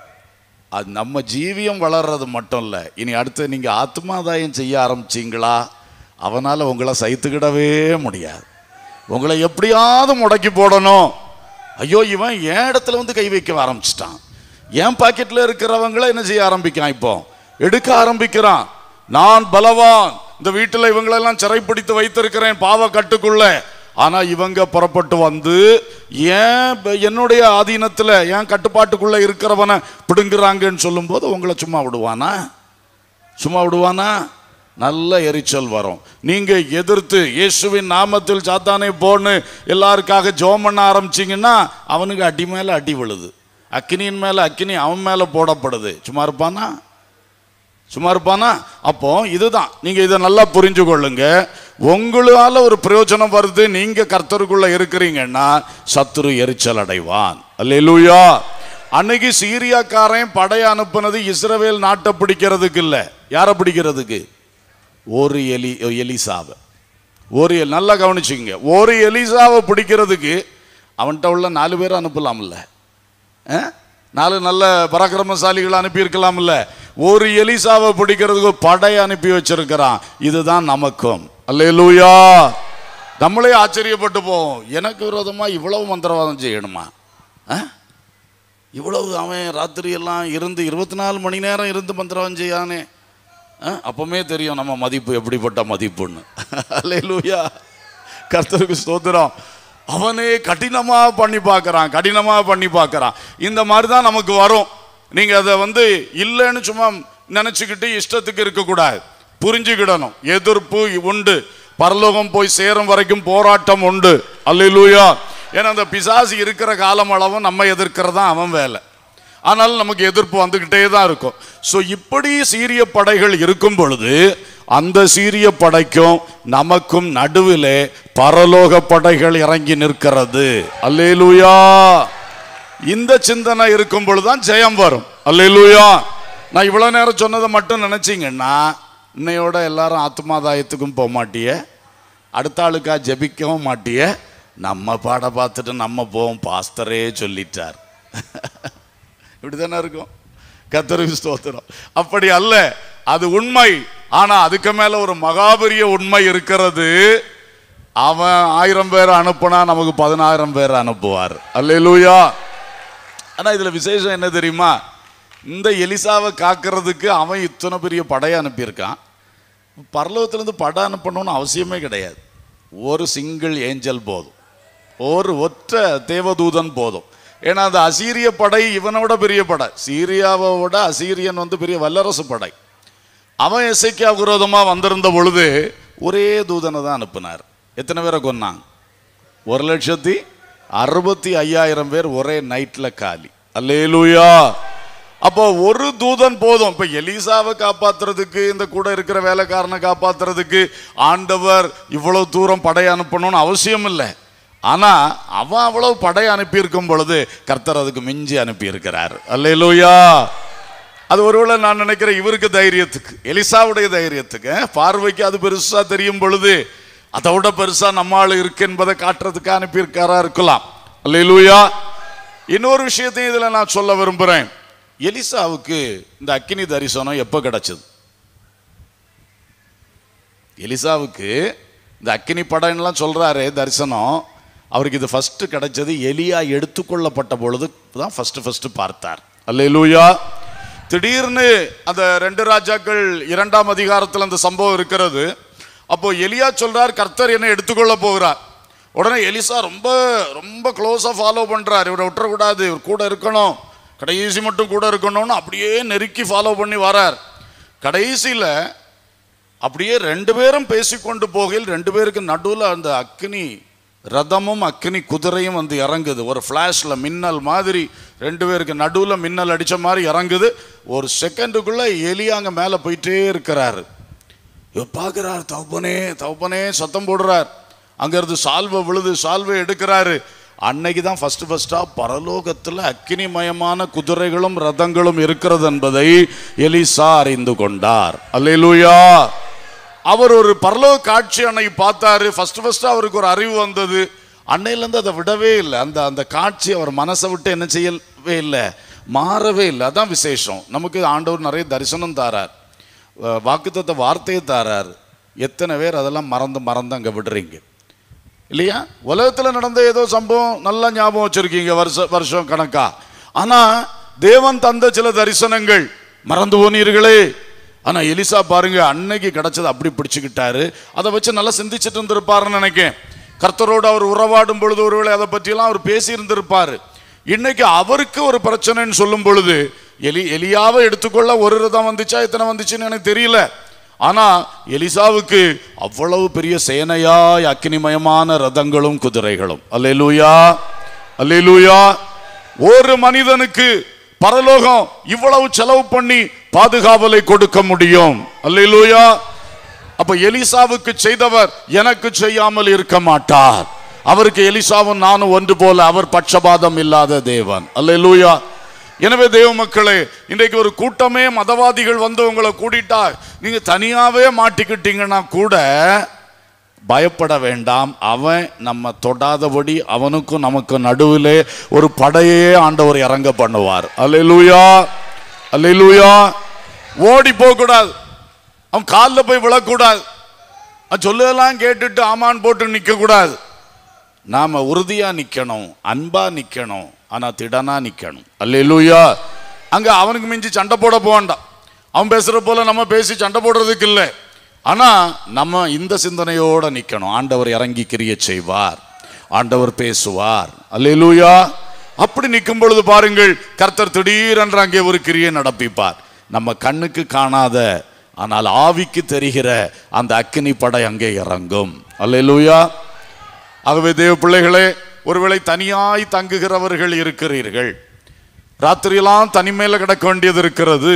அது நம்ம ஜீவியம் வளர்றது மட்டும் இல்லை இனி அடுத்து நீங்க ஆத்மாதாயம் செய்ய ஆரம்பிச்சீங்களா அவனால உங்களை சைத்துக்கிடவே முடியாது உங்களை எப்படியாவது முடக்கி போடணும் ஐயோ இவன் என் இடத்துல வந்து கை வைக்க ஆரம்பிச்சிட்டான் என் பாக்கெட்ல இருக்கிறவங்கள என்ன செய்ய ஆரம்பிக்கான் இப்போ எடுக்க ஆரம்பிக்கிறான் நான் பலவான் இந்த வீட்டில் இவங்களெல்லாம் சிறைப்பிடித்து வைத்திருக்கிறேன் பாவ கட்டுக்குள்ள ஆனா இவங்க புறப்பட்டு வந்து ஏன் ப- என்னுடைய ஆதீனத்துல ஏன் கட்டுப்பாட்டுக்குள்ள இருக்கிறவனை பிடுங்குறாங்கன்னு சொல்லும்போது உங்களை சும்மா விடுவானா சும்மா விடுவானா நல்ல எரிச்சல் வரும் நீங்க எதிர்த்து இயேசுவின் நாமத்தில் சாத்தானே போன்னு எல்லாருக்காக ஜெபம் பண்ண ஆரம்பிச்சீங்கன்னா அவனுக்கு அடி மேல அடி விழுது அக்கினியின் மேல அக்கினி அவன் மேல போடப்படுது சும்மா இருப்பானா சும்மா இருப்பானா அப்போ இதுதான் நீங்க இதை நல்லா புரிஞ்சு கொள்ளுங்க உங்களால ஒரு பிரயோஜனம் வருது நீங்க கர்த்தருக்குள்ள இருக்கிறீங்கன்னா சத்துரு எரிச்சல் அடைவான் அல்லேலூயா அன்னைக்கு சீரியாக்காரன் படை அனுப்புனது இஸ்ரவேல் நாட்டை பிடிக்கிறதுக்கு இல்ல யாரை பிடிக்கிறதுக்கு ஒரு எலி எலிசாவை ஒரு எல்- நல்லா கவனிச்சுங்க ஒரு எலிசாவை பிடிக்கிறதுக்கு அவன்கிட்ட உள்ள நாலு பேரை அனுப்பலாம்ல ஆ? நாலு நல்ல பராக்கிரமசாலிகளை அனுப்பியிருக்கலாம்ல ஒரு எலிசாவை பிடிக்கிறதுக்கு ஒரு படை அனுப்பி வச்சிருக்கிறான் இதுதான் நமக்கும் அல்லேலூயா நம்மளே ஆச்சரியப்பட்டு போவோம் எனக்கு விரோதமா இவ்வளவு மந்திரவாதம் செய்யணுமா ஆ? இவ்வளவு அவன் ராத்திரி எல்லாம் இருந்து இருபத்தி நாலு மணி நேரம் இருந்து மந்திரவாதம் செய்யானே ஆ? அப்பமே தெரியும் நம்ம மதிப்பு எப்படிப்பட்ட மதிப்புன்னு அல்லேலூயா கர்த்தருக்கு ஸ்தோத்திரம் அவனே கடினமா பண்ணி பார்க்கறான் கடினமா பண்ணி பார்க்கறான் இந்த மாதிரி தான் நமக்கு வரும் நீங்க அதை வந்து இல்லைன்னு சும்மா நினைச்சுக்கிட்டு இஷ்டத்துக்கு இருக்கக்கூடாது புரிஞ்சுக்கிடணும் எதிர்ப்பு உண்டு பரலோகம் போய் சேரும் வரைக்கும் போராட்டம் உண்டு அல்லேலூயா ஏன்னா அந்த பிசாசு இருக்கிற காலம் அளவும் நம்ம எதிர்க்கிறது தான் அவன் வேலை ஆனால் நமக்கு எதிர்ப்பு வந்துகிட்டே தான் இருக்கும் ஸோ இப்படி சீரிய படைகள் இருக்கும் பொழுது அந்த சீரிய படைக்கும் நமக்கும் நடுவிலே பரலோக படைகள் இறங்கி நிற்கிறது அல்லேலூயா இந்த சிந்தனை இருக்கும் பொழுதுதான் ஜெயம் வரும் அல்லேலூயா நான் இவ்வளவு நேரம் சொன்னதை மட்டும் நினைச்சீங்கன்னா இன்னையோட எல்லாரும் ஆத்மாதாயத்துக்கும் போக மாட்டிய அடுத்த ஆளுக்கா ஜெபிக்கவும் மாட்டிய நம்ம பாட பார்த்துட்டு நம்ம போவோம் பாஸ்தரே சொல்லிட்டார் இப்படிதானே இருக்கும் கத்தருக்கு ஸ்தோத்திரம் அப்படி அல்ல அது உண்மை ஆனா அதுக்கு மேல ஒரு மகாபெரிய உண்மை இருக்கிறது அவன் ஆயிரம் பேர் அனுப்புனா நமக்கு பதினாயிரம் பேர் அனுப்புவார் அல்லேலூயா ஆனா இதுல விசேஷம் என்ன தெரியுமா இந்த எலிசாவை காக்கிறதுக்கு அவன் இத்தனை பெரிய படையை அனுப்பியிருக்கான் பரலோகத்திலிருந்து படை அனுப்பணும்னு அவசியமே கிடையாது ஒரு சிங்கிள் ஏஞ்சல் போதும் ஒரு ஒற்ற தேவதூதன் போதும் ஏன்னா அந்த அசீரிய படை இவனை விட பெரிய படை சீரியாவை விட அசீரியன் வந்து பெரிய வல்லரசு படை அவன் எசைக்கா விரோதமாக வந்திருந்த பொழுது ஒரே தூதனை தான் அனுப்புனார் எத்தனை பேரை கொன்னான் ஒரு லட்சத்தி அறுபத்தி ஐயாயிரம் பேர் ஒரே நைட்ல காலி அல்லேலூயா அப்போ ஒரு தூதன் போதும் இப்ப எலிசாவை காப்பாத்துறதுக்கு இந்த கூட இருக்கிற வேலைக்காரனை காப்பாத்துறதுக்கு ஆண்டவர் இவ்வளவு தூரம் படை அனுப்பணும்னு அவசியம் இல்லை ஆனா அவன் அவ்வளவு படை அனுப்பியிருக்கும் பொழுது கர்த்தர் அதுக்கு மிஞ்சி அனுப்பி இருக்கிறார் அல்லேலூயா அது ஒருவேளை நான் நினைக்கிறேன் இவருக்கு தைரியத்துக்கு எலிசாவுடைய தைரியத்துக்கு அஹ், பார்வைக்கு அது பெருசா தெரியும் பொழுது அதை விட பெருசா நம்ம ஆளு இருக்கு என்பதை காட்டுறதுக்கு அனுப்பியிருக்காரா இருக்கலாம் அல்லேலூயா இன்னொரு விஷயத்தையும் இதுல நான் சொல்ல விரும்புறேன் எலிசாவுக்கு இந்த அக்கினி தரிசனம் எப்ப கிடைச்சது எலிசாவுக்கு இந்த அக்கினி படம்லாம் சொல்றாரு தரிசனம் அவருக்கு இது ஃபர்ஸ்ட் கிடைச்சது எலியா எடுத்துக்கொள்ளப்பட்ட பொழுது தான் ஃபர்ஸ்ட் ஃபர்ஸ்ட் பார்த்தார் அல்லேலூயா திடீர்னு அந்த ரெண்டு ராஜாக்கள் இரண்டாம் அதிகாரத்தில் அந்த சம்பவம் இருக்கிறது அப்போ எலியா சொல்றார் கர்த்தர் என்னை எடுத்துக்கொள்ள போகிறார் உடனே எலிசா ரொம்ப ரொம்ப க்ளோஸாக ஃபாலோ பண்றார் இவரை விட்டுறக்கூடாது இவர் கூட இருக்கணும் கடைசி மட்டும் கூட இருக்கணும்னு அப்படியே நெருக்கி ஃபாலோ பண்ணி வரார் கடைசியில் அப்படியே ரெண்டு பேரும் பேசிக்கொண்டு போகையில் ரெண்டு பேருக்கு நடுவில் அந்த அக்னி ரதமும் அக்னி குதிரையும் வந்து இறங்குது ஒரு ஃப்ளாஷில் மின்னல் மாதிரி ரெண்டு பேருக்கு நடுவில் மின்னல் அடித்த மாதிரி இறங்குது ஒரு செகண்டுக்குள்ளே எலியா அங்கே மேலே போயிட்டே இருக்கிறாரு இவர் பார்க்குறார் தவப்பனே தவப்பனே சத்தம் போடுறார் அங்கேருந்து சால்வை விழுது சால்வை எடுக்கிறாரு அன்னைக்கு தான் ஃபர்ஸ்ட் ஃபர்ஸ்டாக பரலோகத்தில் அக்கினிமயமான குதிரைகளும் ரதங்களும் இருக்கிறது என்பதை எலிசா அறிந்து கொண்டார் அல்லேலூயா அவர் ஒரு பரலோக காட்சி அன்னைக்கு பார்த்தாரு ஃபர்ஸ்ட் ஃபர்ஸ்ட் அவருக்கு ஒரு அறிவு வந்தது அன்னையிலேருந்து அதை விடவே இல்லை அந்த அந்த காட்சி அவர் மனசை விட்டு என்ன செய்யவே இல்லை மாறவே இல்லை அதான் விசேஷம் நமக்கு ஆண்டவர் நிறைய தரிசனம் தாரார் வாக்குத்தத்த வார்த்தையை தாரார் எத்தனை பேர் அதெல்லாம் மறந்து மறந்து அங்கே விடுறீங்க இல்லையா உலகத்தில் நடந்த ஏதோ சம்பவம் நல்லா ஞாபகம் வச்சிருக்கீங்க வருஷ வருஷம் கணக்கா ஆனா தேவன் தந்த சில தரிசனங்கள் மறந்து போனீர்களே ஆனா எலிசா பாருங்க அன்னைக்கு கிடைச்சது அப்படி பிடிச்சுக்கிட்டாரு அதை வச்சு நல்லா சிந்திச்சிட்டு இருந்திருப்பாருன்னு நினைக்கேன் கர்த்தரோடு அவர் உறவாடும் பொழுது ஒருவேளை அதை பற்றியெல்லாம் அவர் பேசி இருந்திருப்பாரு இன்னைக்கு அவருக்கு ஒரு பிரச்சனைன்னு சொல்லும் பொழுது எலி எலியாவை எடுத்துக்கொள்ள ஒரு ரதம் வந்துச்சா எத்தனை வந்துச்சுன்னு எனக்கு தெரியல ஆனா எலிசாவுக்கு அவ்வளவு பெரிய சேனையாய் அக்கினிமயமான ரதங்களும் குதிரைகளும் அல்லேலூயா அல்லேலூயா ஒரு மனிதனுக்கு பரலோகம் இவ்வளவு செலவு பண்ணி பாதுகாவலை கொடுக்க முடியும் அல்லேலூயா அப்ப எலிசாவுக்கு செய்தவர் எனக்கு செய்யாமல் இருக்க மாட்டார் அவருக்கு எலிசாவும் நானும் ஒன்று போல அவர் பட்சபாதம் இல்லாத தேவன் அல்லேலூயா எனவே தேவ மக்களே இன்றைக்கு ஒரு கூட்டமே மதவாதிகள் வந்து உங்களை கூட்டிட்டா நீங்க தனியாவே மாட்டிக்கிட்டீங்கன்னா கூட பயப்பட வேண்டாம் அவன் நம்ம தொடாதபடி அவனுக்கும் நமக்கு நடுவிலே ஒரு படையே ஆண்டவர் இறங்க பண்ணுவார் அல்லேலூயா அல்லேலூயா ஓடி போக கூடாது அவன் காலில் போய் விழக்கூடாது அவன் சொல்லலாம் கேட்டுட்டு ஆமான் போட்டு நிற்க கூடாது நாம உறுதியா நிக்கணும் அன்பா நிக்கணும் ஆனா திடனா நிக்கணும் அல்லேலூயா அங்க அவனுக்கு மிஞ்சி சண்டை போட போவேண்டாம் அவன் பேசுற போல நம்ம பேசி சண்டை போடுறதுக்கு இல்லை ஆனா நம்ம இந்த சிந்தனையோட நிக்கணும் ஆண்டவர் இறங்கி கிரிய செய்வார் ஆண்டவர் பேசுவார் அல்லேலூயா அப்படி நிற்கும் பொழுது பாருங்கள் கர்த்தர் திடீரென்று அங்கே ஒரு கிரியை நடப்பிப்பார் நம்ம கண்ணுக்கு காணாத ஆனால் ஆவிக்கு தெரிகிற அந்த அக்கினி படை அங்கே இறங்கும் அல்லேலூயா ஆகவே தேவ பிள்ளைகளே ஒருவேளை தனியாய் தங்குகிறவர்கள் இருக்கிறீர்கள் ராத்திரியெல்லாம் தனிமையில கிடக்க வேண்டியது இருக்கிறது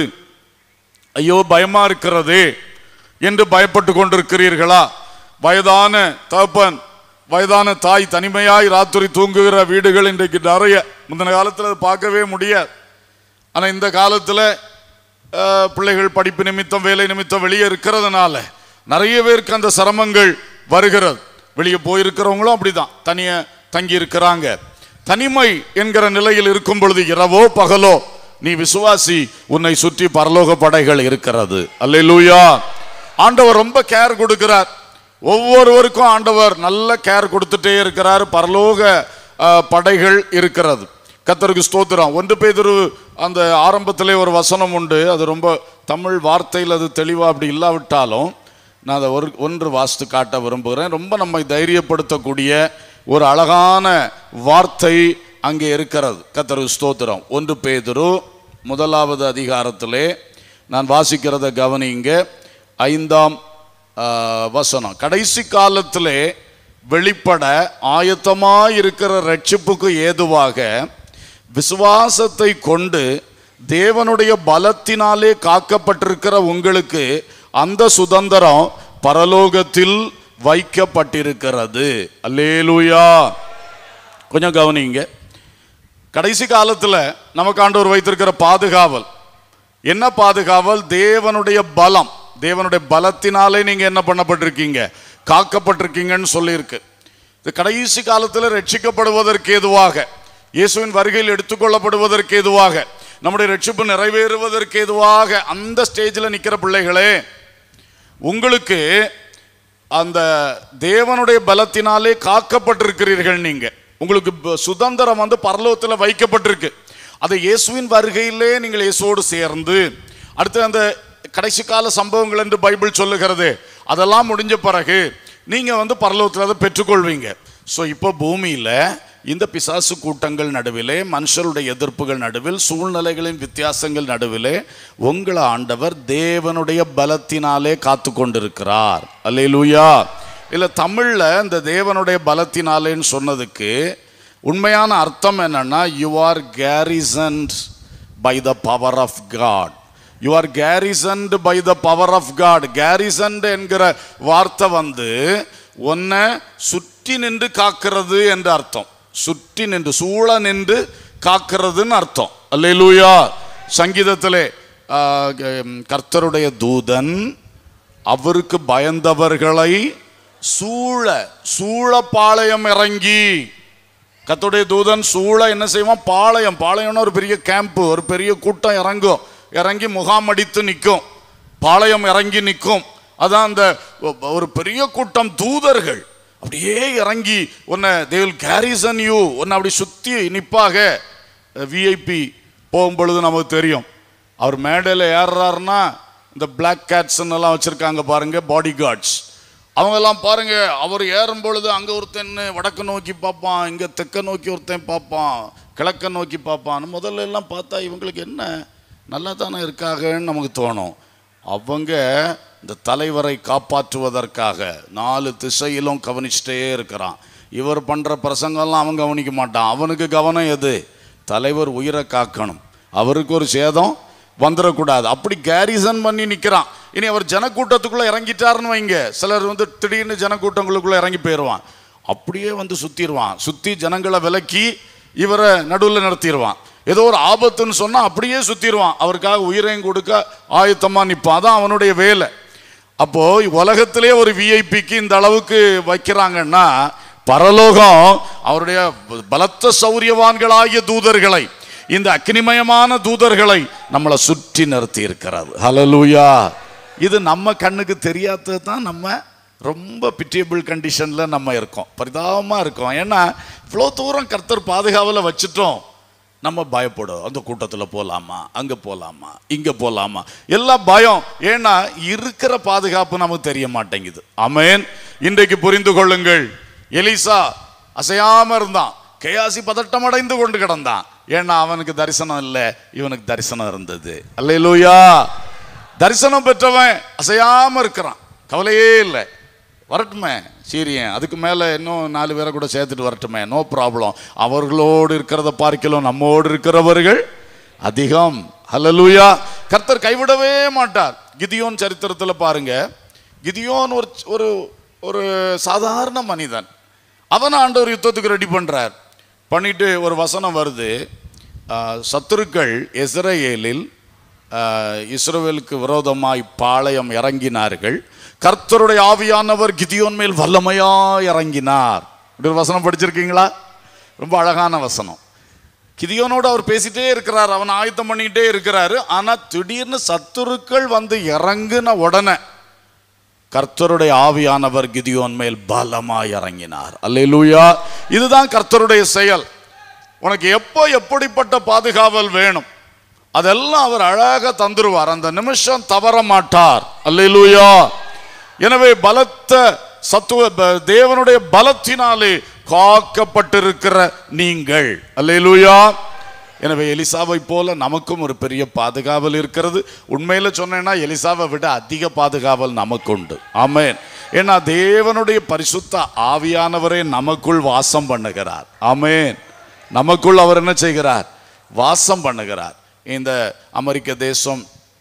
ஐயோ பயமா இருக்கிறதே என்று பயப்பட்டு கொண்டிருக்கிறீர்களா வயதான தகப்பன் வயதான தாய் தனிமையாய் ராத்திரி தூங்குகிற வீடுகள் இன்றைக்கு நிறைய முந்தின காலத்தில் அது பார்க்கவே முடியாது ஆனால் இந்த காலத்தில் அஹ், பிள்ளைகள் படிப்பு நிமித்தம் வேலை நிமித்தம் வெளியே இருக்கிறதுனால நிறைய பேருக்கு அந்த சிரமங்கள் வருகிறது வெளியே போயிருக்கிறவங்களும் அப்படிதான் தனிய தங்கி இருக்கிறாங்க தனிமை என்கிற நிலையில் இருக்கும் பொழுது இரவோ பகலோ நீ விசுவாசி உன்னை சுற்றி பரலோக படைகள் இருக்கிறது அல்லேலூயா ஆண்டவர் ரொம்ப கேர் கொடுக்கிறார் ஒவ்வொருவருக்கும் ஆண்டவர் நல்ல கேர் கொடுத்துட்டே இருக்கிறார் பரலோக அஹ், படைகள் இருக்கிறது கத்தருக்கு ஸ்தோத்திரம் ஒன்று பேதுரு அந்த ஆரம்பத்திலே ஒரு வசனம் உண்டு அது ரொம்ப தமிழ் வார்த்தையில் அது தெளிவாக அப்படி இல்லாவிட்டாலும் நான் அதை ஒரு ஒன்று வாசித்து காட்ட விரும்புகிறேன் ரொம்ப நம்மை தைரியப்படுத்தக்கூடிய ஒரு அழகான வார்த்தை அங்கே இருக்கிறது கத்தருக்கு ஸ்தோத்திரம் ஒன்று பேதுரு முதலாவது அதிகாரத்திலே நான் வாசிக்கிறத கவனிங்க ஐந்தாம் ஆ, வசனம் கடைசி காலத்திலே வெளிப்பட ஆயத்தமாய் இருக்கிற ரட்சிப்புக்கு ஏதுவாக விசுவாசத்தை கொண்டு தேவனுடைய பலத்தினாலே காக்கப்பட்டிருக்கிற உங்களுக்கு அந்த சுதந்திரம் பரலோகத்தில் வைக்கப்பட்டிருக்கிறது அல்லேலூயா கொஞ்சம் கவனிங்க கடைசி காலத்தில் நமக்கு ஆண்டவர் வைத்திருக்கிற பாதுகாவல் என்ன பாதுகாவல் தேவனுடைய பலம் தேவனுடைய பலத்தினாலே நீங்க என்ன பண்ணப்பட்டிருக்கீங்க காக்கப்பட்டிருக்கீங்கன்னு சொல்லியிருக்கு இது கடைசி காலத்தில் ரட்சிக்கப்படுவதற்கு ஏதுவாக இயேசுவின் வருகையில் எடுத்துக்கொள்ளப்படுவதற்கு ஏதுவாக நம்முடைய ரட்சிப்பு நிறைவேறுவதற்கு ஏதுவாக அந்த ஸ்டேஜில் நிற்கிற பிள்ளைகளே உங்களுக்கு அந்த தேவனுடைய பலத்தினாலே காக்கப்பட்டிருக்கிறீர்கள் நீங்க உங்களுக்கு ப- சுதந்திரம் வந்து பரலோகத்தில் வைக்கப்பட்டிருக்கு அதை இயேசுவின் வருகையிலே நீங்கள் இயேசுவோடு சேர்ந்து அடுத்து அந்த கடைசி கால சம்பவங்கள் என்று பைபிள் சொல்லுகிறது அதெல்லாம் முடிஞ்ச பிறகு நீங்க வந்து பரலோகத்தில் அதை பெற்றுக்கொள்வீங்க ஸோ இப்போ பூமியில இந்த பிசாசு கூட்டங்கள் நடுவிலே மனுஷருடைய எதிர்ப்புகள் நடுவில் சூழ்நிலைகளின் வித்தியாசங்கள் நடுவிலே உங்களை ஆண்டவர் தேவனுடைய பலத்தினாலே காத்து கொண்டிருக்கிறார் அல்லேலூயா இல்ல தமிழ்ல இந்த தேவனுடைய பலத்தினாலேன்னு சொன்னதுக்கு உண்மையான அர்த்தம் என்னன்னா you are garrisoned by the power of God you are garrisoned by the power of God garrisoned என்கிற வார்த்தை வந்து உன்னை சுற்றி நின்று காக்கிறது என்ற அர்த்தம் சுற்றி நின்று சூழ நின்று காக்கிறதுன்னு அர்த்தம் அல்லேலூயா சங்கீதத்திலே ஆ, க- கர்த்தருடைய தூதன் அவருக்கு பயந்தவர்களை சூழ சூழ பாளையம் இறங்கி கர்த்தருடைய தூதன் சூழ என்ன செய்வான் பாளையம் பாளையம்னா ஒரு பெரிய கேம்ப் ஒரு பெரிய கூட்டம் இறங்கும் இறங்கி முகாம் அடித்து நிற்கும் பாளையம் இறங்கி நிற்கும் அதான் அந்த ஒ- ஒரு பெரிய கூட்டம் தூதர்கள் அப்படியே இறங்கி உன்னை தே வில் கேரிசன் யூ உன்னை அப்படி சுத்தி நிப்பாக விஐபி போகும் பொழுது நமக்கு தெரியும் அவர் மேடையில் ஏறுறாருன்னா இந்த பிளாக் கேட்ஸ் எல்லாம் வச்சிருக்காங்க பாருங்க பாடி கார்ட்ஸ் அவங்க எல்லாம் பாருங்க அவர் ஏறும் பொழுது அங்க ஒருத்தன் வடக்கு நோக்கி பார்ப்பான் இங்க தெற்க நோக்கி ஒருத்தன் பார்ப்பான் கிழக்க நோக்கி பார்ப்பான் முதல்ல எல்லாம் பார்த்தா இவங்களுக்கு என்ன நல்லா தானே இருக்காங்கன்னு நமக்கு தோணும் அவங்க இந்த தலைவரை காப்பாற்றுவதற்காக நாலு திசையிலும் கவனிச்சுட்டே இருக்கிறான் இவர் பண்ற பிரசங்கம்லாம் அவன் கவனிக்க மாட்டான் அவனுக்கு கவனம் எது தலைவர் உயிரை காக்கணும் அவருக்கு ஒரு சேதம் வந்துடக்கூடாது அப்படி கேரிசன் பண்ணி நிற்கிறான் இனி அவர் ஜனக்கூட்டத்துக்குள்ள இறங்கிட்டாருன்னு வைங்க சிலர் வந்து திடீர்னு ஜனக்கூட்டங்களுக்குள்ள இறங்கி போயிடுவான் அப்படியே வந்து சுத்திடுவான் சுத்தி ஜனங்களை விலக்கி இவரை நடுவில் நிறுத்திடுவான் ஏதோ ஒரு ஆபத்துன்னு சொன்னா அப்படியே சுத்திடுவான் அவருக்காக உயிரையும் கொடுக்க ஆயத்தமா நிற்பான் அதான் அவனுடைய வேலை அப்போ உலகத்திலே ஒரு விஐபிக்கு இந்த அளவுக்கு வைக்கிறாங்கன்னா பரலோகம் அவருடைய பலத்த சௌரியவான்களாகிய தூதர்களை இந்த அக்னிமயமான தூதர்களை நம்மளை சுற்றி நிறுத்தி இருக்கிறது ஹலலூயா இது நம்ம கண்ணுக்கு தெரியாதது தான் நம்ம ரொம்ப பிட்டியபிள் கண்டிஷன்ல நம்ம இருக்கோம் பரிதாபமா இருக்கோம் ஏன்னா இவ்வளோ தூரம் கர்த்தர் பாதுகாவல வச்சுட்டோம் நம்ம பயப்படும் அந்த கூட்டத்தில் போகலாமா அங்கே போகலாமா இங்கே போகலாமா எல்லாம் பயம் ஏன்னா இருக்கிற பாதுகாப்பு நமக்கு தெரிய மாட்டேங்குது ஆமென் இன்றைக்கு புரிந்து கொள்ளுங்கள் எலிசா அசையாம இருந்தான் கேயாசி பதட்டம் அடைந்து கொண்டு கிடந்தான் ஏன்னா அவனுக்கு தரிசனம் இல்லை இவனுக்கு தரிசனம் இருந்தது அல்லேலூயா தரிசனம் பெற்றவன் அசையாம இருக்கிறான் கவலையே இல்லை வரட்டுமே சீரியன் அதுக்கு மேலே இன்னும் நாலு பேரை கூட சேர்த்துட்டு வரட்டுமே நோ ப்ராப்ளம் அவர்களோடு இருக்கிறத பார்க்கலாம் நம்மோடு இருக்கிறவர்கள் அதிகம் ஹalleluya கர்த்தர் கைவிடவே மாட்டார் கிதியோன் சரித்திரத்துல பாருங்க கிதியோன் ஒரு ஒரு ஒரு சாதாரண மனிதன் அவன் ஆண்டவர் யுத்தத்துக்கு ரெடி பண்றார் பண்ணிட்டு ஒரு வசனம் வருது ஆஹ், சத்துருக்கள் எஸ்ரேலில் ஆஹ், இஸ்ரவேலுக்கு விரோதமாய் பாளையம் இறங்கினார்கள் கர்த்தருடைய ஆவியானவர் கிதியோன் மேல் வல்லமையா இறங்கினார் இப்படி ஒரு வசனம் படிச்சிருக்கீங்களா ரொம்ப அழகான வசனம் கிதியோனோடு அவர் பேசிட்டே இருக்கிறார் அவன் ஆயத்தம் பண்ணிக்கிட்டே இருக்கிறாரு ஆனா திடீர்னு சத்துருக்கள் வந்து இறங்குன உடனே கர்த்தருடைய ஆவியானவர் கிதியோன் மேல் பலமாய் இறங்கினார் அல்லேலூயா இதுதான் கர்த்தருடைய செயல் உனக்கு எப்போ எப்படிப்பட்ட பாதுகாவல் வேணும் அதெல்லாம் அவர் அழகாக தந்துருவார் அந்த நிமிஷம் தவற மாட்டார் அல்லேலூயா எனவே பலத்த சத்துவ ப- தேவனுடைய பலத்தினாலே காக்கப்பட்டிருக்கிற நீங்கள் அல்லேலூயா எனவே எலிசாவை போல நமக்கும் ஒரு பெரிய பாதுகாவல் இருக்கிறது உண்மையில சொன்னேன்னா எலிசாவை விட அதிக பாதுகாவல் நமக்கு உண்டு ஆமென் ஏன்னா தேவனுடைய பரிசுத்த ஆவியானவரே நமக்குள் வாசம் பண்ணுகிறார் ஆமென் நமக்குள் அவர் என்ன செய்கிறார் வாசம் பண்ணுகிறார் இந்த அமெரிக்க தேசம்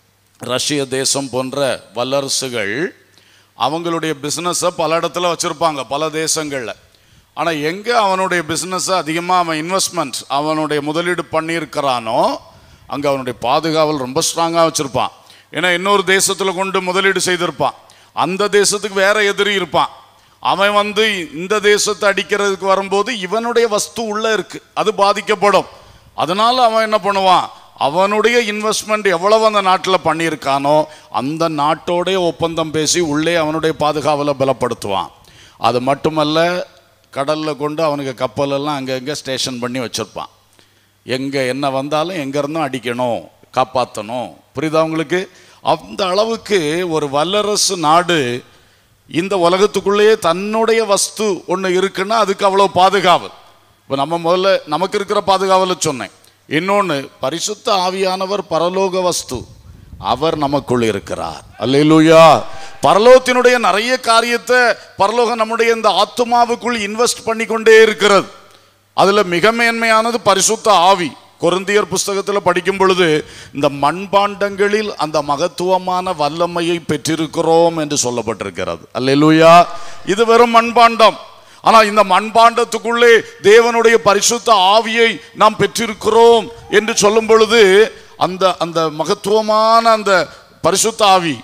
ரஷ்ய தேசம் போன்ற வல்லரசுகள் அவங்களுடைய பிஸ்னஸை பல இடத்துல வச்சுருப்பாங்க பல தேசங்களில் ஆனால் எங்கே அவனுடைய பிஸ்னஸை அதிகமாக அவன் இன்வெஸ்ட்மெண்ட் அவனுடைய முதலீடு பண்ணியிருக்கிறானோ அங்கே அவனுடைய பாதுகாவல் ரொம்ப ஸ்ட்ராங்காக வச்சுருப்பான் ஏன்னா இன்னொரு தேசத்தில் கொண்டு முதலீடு செய்திருப்பான் அந்த தேசத்துக்கு வேற எதிரி இருப்பான் அவன் வந்து இந்த தேசத்தை அடிக்கிறதுக்கு வரும்போது இவனுடைய வஸ்து உள்ள இருக்கு அது பாதிக்கப்படும் அதனால அவன் என்ன பண்ணுவான் அவனுடைய இன்வெஸ்ட்மெண்ட் எவ்வளவு அந்த நாட்டில் பண்ணியிருக்கானோ அந்த நாட்டோடைய ஒப்பந்தம் பேசி உள்ளே அவனுடைய பாதுகாவலை பலப்படுத்துவான் அது மட்டுமல்ல கடலில் கொண்டு அவனுக்கு கப்பலெல்லாம் அங்கங்கே ஸ்டேஷன் பண்ணி வச்சிருப்பான் எங்கே என்ன வந்தாலும் எங்கேருந்தும் அடிக்கணும் காப்பாற்றணும் புரியுதா உங்களுக்கு அந்த அளவுக்கு ஒரு வல்லரசு நாடு இந்த உலகத்துக்குள்ளேயே தன்னுடைய வஸ்து ஒன்று இருக்குன்னா அதுக்கு அவ்வளோ பாதுகாவல் இப்போ நம்ம முதல்ல நமக்கு இருக்கிற பாதுகாவலை சொன்னேன் இன்னொன்று பரிசுத்த ஆவியானவர் பரலோக வஸ்து அவர் நமக்குள் இருக்கிறார் அல்லேலூயா பரலோகத்தினுடைய நிறைய காரியத்தை பரலோகம் நம்முடைய இந்த ஆத்துமாவுக்குள் இன்வெஸ்ட் பண்ணி கொண்டே இருக்கிறது அதுல மிக மேன்மையானது பரிசுத்த ஆவி கொருந்தியர் புஸ்தகத்தில் படிக்கும் பொழுது இந்த மண்பாண்டங்களில் அந்த மகத்துவமான வல்லமையை பெற்றிருக்கிறோம் என்று சொல்லப்பட்டிருக்கிறது அல்லேலூயா இது வெறும் மண்பாண்டம் ஆனா இந்த மண்பாண்டத்துக்குள்ளே தேவனுடைய பரிசுத்த ஆவியை நாம் பெற்றிருக்கிறோம் என்று சொல்லும் பொழுது அந்த அந்த மகத்துவமான அந்த பரிசுத்த ஆவி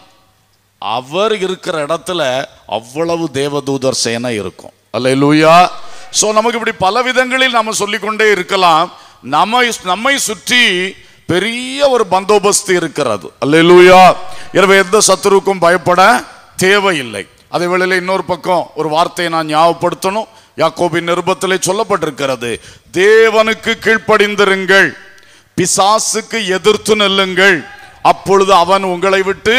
அவர் இருக்கிற இடத்துல அவ்வளவு தேவதூதர் சேனை இருக்கும் அல்லேலூயா சோ நமக்கு இப்படி பல விதங்களில் நாம சொல்லிக்கொண்டே இருக்கலாம் நம்மை நம்மை சுற்றி பெரிய ஒரு பந்தோபஸ்து இருக்கிறது அல்லேலூயா எனவே எந்த சத்துருவுக்கும் பயப்பட தேவையில்லை அதே வேளையில் இன்னொரு பக்கம் ஒரு வார்த்தையை நான் ஞாபகப்படுத்தணும் யாக்கோபின் நிருபத்திலே சொல்லப்பட்டிருக்கிறது தேவனுக்கு கீழ்ப்படிந்திருங்கள் பிசாசுக்கு எதிர்த்து நெல்லுங்கள் அப்பொழுது அவன் உங்களை விட்டு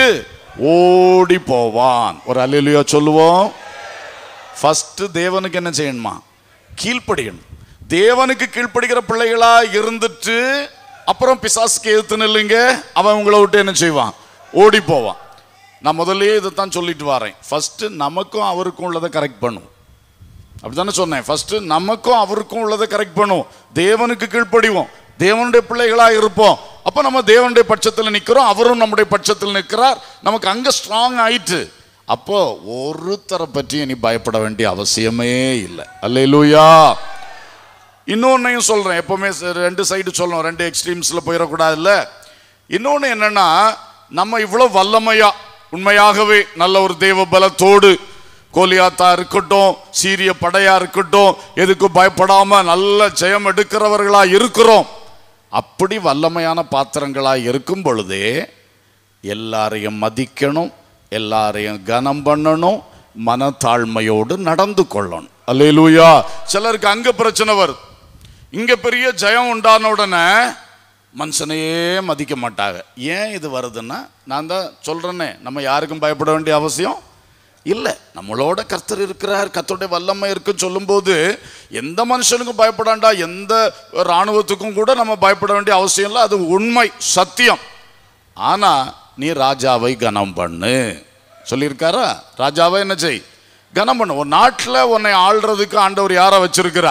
ஓடி போவான் ஒரு அல்லேலூயா சொல்லுவோம் ஃபர்ஸ்ட் தேவனுக்கு என்ன செய்யணுமா கீழ்ப்படியணும் தேவனுக்கு கீழ்ப்படுகிற பிள்ளைகளா இருந்துட்டு அப்புறம் பிசாசுக்கு எதிர்த்து நில்லுங்க அவன் உங்களை விட்டு என்ன செய்வான் ஓடி போவான் நான் முதல்லயே இதைத்தான் சொல்லிட்டு வரேன் ஃபர்ஸ்ட் நமக்கும் அவருக்கும் உள்ளதை கரெக்ட் பண்ணும் அப்படித்தானே சொன்னேன் ஃபர்ஸ்ட் நமக்கும் அவருக்கும் உள்ளதை கரெக்ட் பண்ணும் தேவனுக்கு கீழ்ப்படிவோம் தேவனுடைய பிள்ளைகளா இருப்போம் அப்ப நம்ம தேவனுடைய பட்சத்தில் நிக்கிறோம் அவரும் நம்முடைய பட்சத்தில் நிற்கிறார் நமக்கு அங்க ஸ்ட்ராங் ஆயிட்டு அப்போ ஒருத்தரை பற்றி இனி பயப்பட வேண்டிய அவசியமே இல்லை அல்லேலூயா இன்னொன்னையும் சொல்றேன் எப்பவுமே ச- ரெண்டு சைடு சொல்லணும் ரெண்டு எக்ஸ்ட்ரீம்ஸ்ல போயிடக்கூடாதுல்ல இன்னொன்னு என்னன்னா நம்ம இவ்வளவு வல்லமையா உண்மையாகவே நல்ல ஒரு தேவ பலத்தோடு கோலியாத்தா இருக்கட்டும் சீரிய படையா இருக்கட்டும் எதுக்கு பயப்படாம நல்ல ஜெயம் எடுக்கிறவர்களா இருக்கிறோம் அப்படி வல்லமையான பாத்திரங்களா இருக்கும் பொழுதே எல்லாரையும் மதிக்கணும் எல்லாரையும் கனம் பண்ணணும் மனத்தாழ்மையோடு நடந்து கொள்ளணும் அல்லேலூயா சிலருக்கு அங்க பிரச்சனை வருது இங்க பெரிய ஜெயம் உண்டான உடனே மனுஷனையே மதிக்க மாட்டாங்க ஏன் இது வருதுன்னா நான் தான் சொல்றேனே நம்ம யாருக்கும் பயப்பட வேண்டிய அவசியம் இல்லை நம்மளோட கர்த்தர் இருக்கிறார் கர்த்தருடைய வல்லமை இருக்குன்னு சொல்லும்போது எந்த மனுஷனுக்கும் பயப்படாண்டா எந்த இராணுவத்துக்கும் கூட நம்ம பயப்பட வேண்டிய அவசியம் இல்லை அது உண்மை சத்தியம் ஆனா நீ ராஜாவை கனம் பண்ணு சொல்லியிருக்காரா ராஜாவை என்ன செய் கனம் பண்ணு ஒரு நாட்டில் உன்னை ஆள்றதுக்கு ஆண்டவர் யாரை வச்சிருக்கிறார்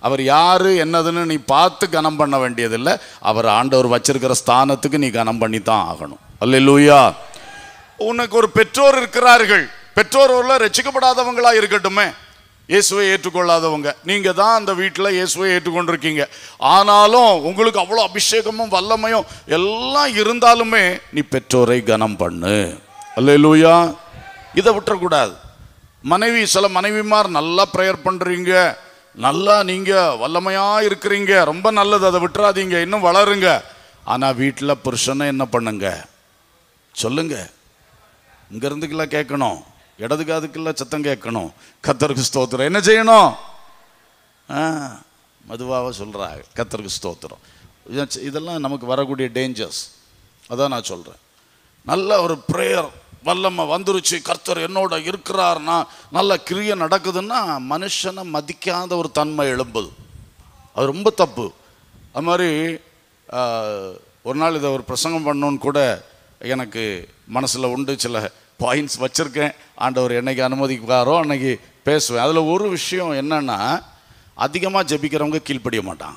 அவர் யாரு என்னதுன்னு நீ பார்த்து கனம் பண்ண வேண்டியதில்லை அவர் ஆண்டவர் வச்சிருக்கிற ஸ்தானத்துக்கு நீ கனம் பண்ணி தான் ஆகணும் அல்லேலூயா உனக்கு ஒரு பெற்றோர் இருக்கிறார்கள் பெற்றோர் உள்ள ரசிக்கப்படாதவங்களா இருக்கட்டுமே இயேசுவை ஏற்றுக்கொள்ளாதவங்க நீங்க தான் அந்த வீட்டில் இயேசுவை ஏற்றுக்கொண்டிருக்கீங்க ஆனாலும் உங்களுக்கு அவ்வளோ அபிஷேகமும் வல்லமையும் எல்லாம் இருந்தாலுமே நீ பெற்றோரை கனம் பண்ணு அல்லேலூயா இதை விட்டுறக்கூடாது மனைவி சில மனைவிமார் நல்லா ப்ரேயர் பண்றீங்க நல்லா நீங்க வல்லமையா இருக்கிறீங்க ரொம்ப நல்லது அதை விட்டுறாதீங்க இன்னும் வளருங்க ஆனா வீட்டில் புருஷனை என்ன பண்ணுங்க சொல்லுங்க இங்க இருந்துக்கெல்லாம் கேட்கணும் இடது காதுக்கெல்லாம் சத்தம் கேட்கணும் கத்தருக்கு ஸ்தோத்திரம் என்ன செய்யணும் ஆ மதுவாக சொல்கிறாங்க கத்தருக்கு ஸ்தோத்திரம் இதெல்லாம் இதெல்லாம் நமக்கு வரக்கூடிய டேஞ்சர்ஸ் அதான் நான் சொல்கிறேன் நல்ல ஒரு ப்ரேயர் வல்லமை வந்துருச்சு கர்த்தர் என்னோட இருக்கிறார்னா நல்ல கிரியை நடக்குதுன்னா மனுஷனை மதிக்காத ஒரு தன்மை எழும்புது அது ரொம்ப தப்பு அது மாதிரி ஆஹ், ஒரு நாள் இதை ஒரு பிரசங்கம் பண்ணணுன்னு கூட எனக்கு மனசில் உண்டு சில பாயிண்ட்ஸ் வச்சுருக்கேன் ஆண்டவர் என்னைக்கு அனுமதிக்காரோ அன்னைக்கு பேசுவேன் அதில் ஒரு விஷயம் என்னன்னா அதிகமாக ஜெபிக்கிறவங்க கீழ்ப்படிய மாட்டாங்க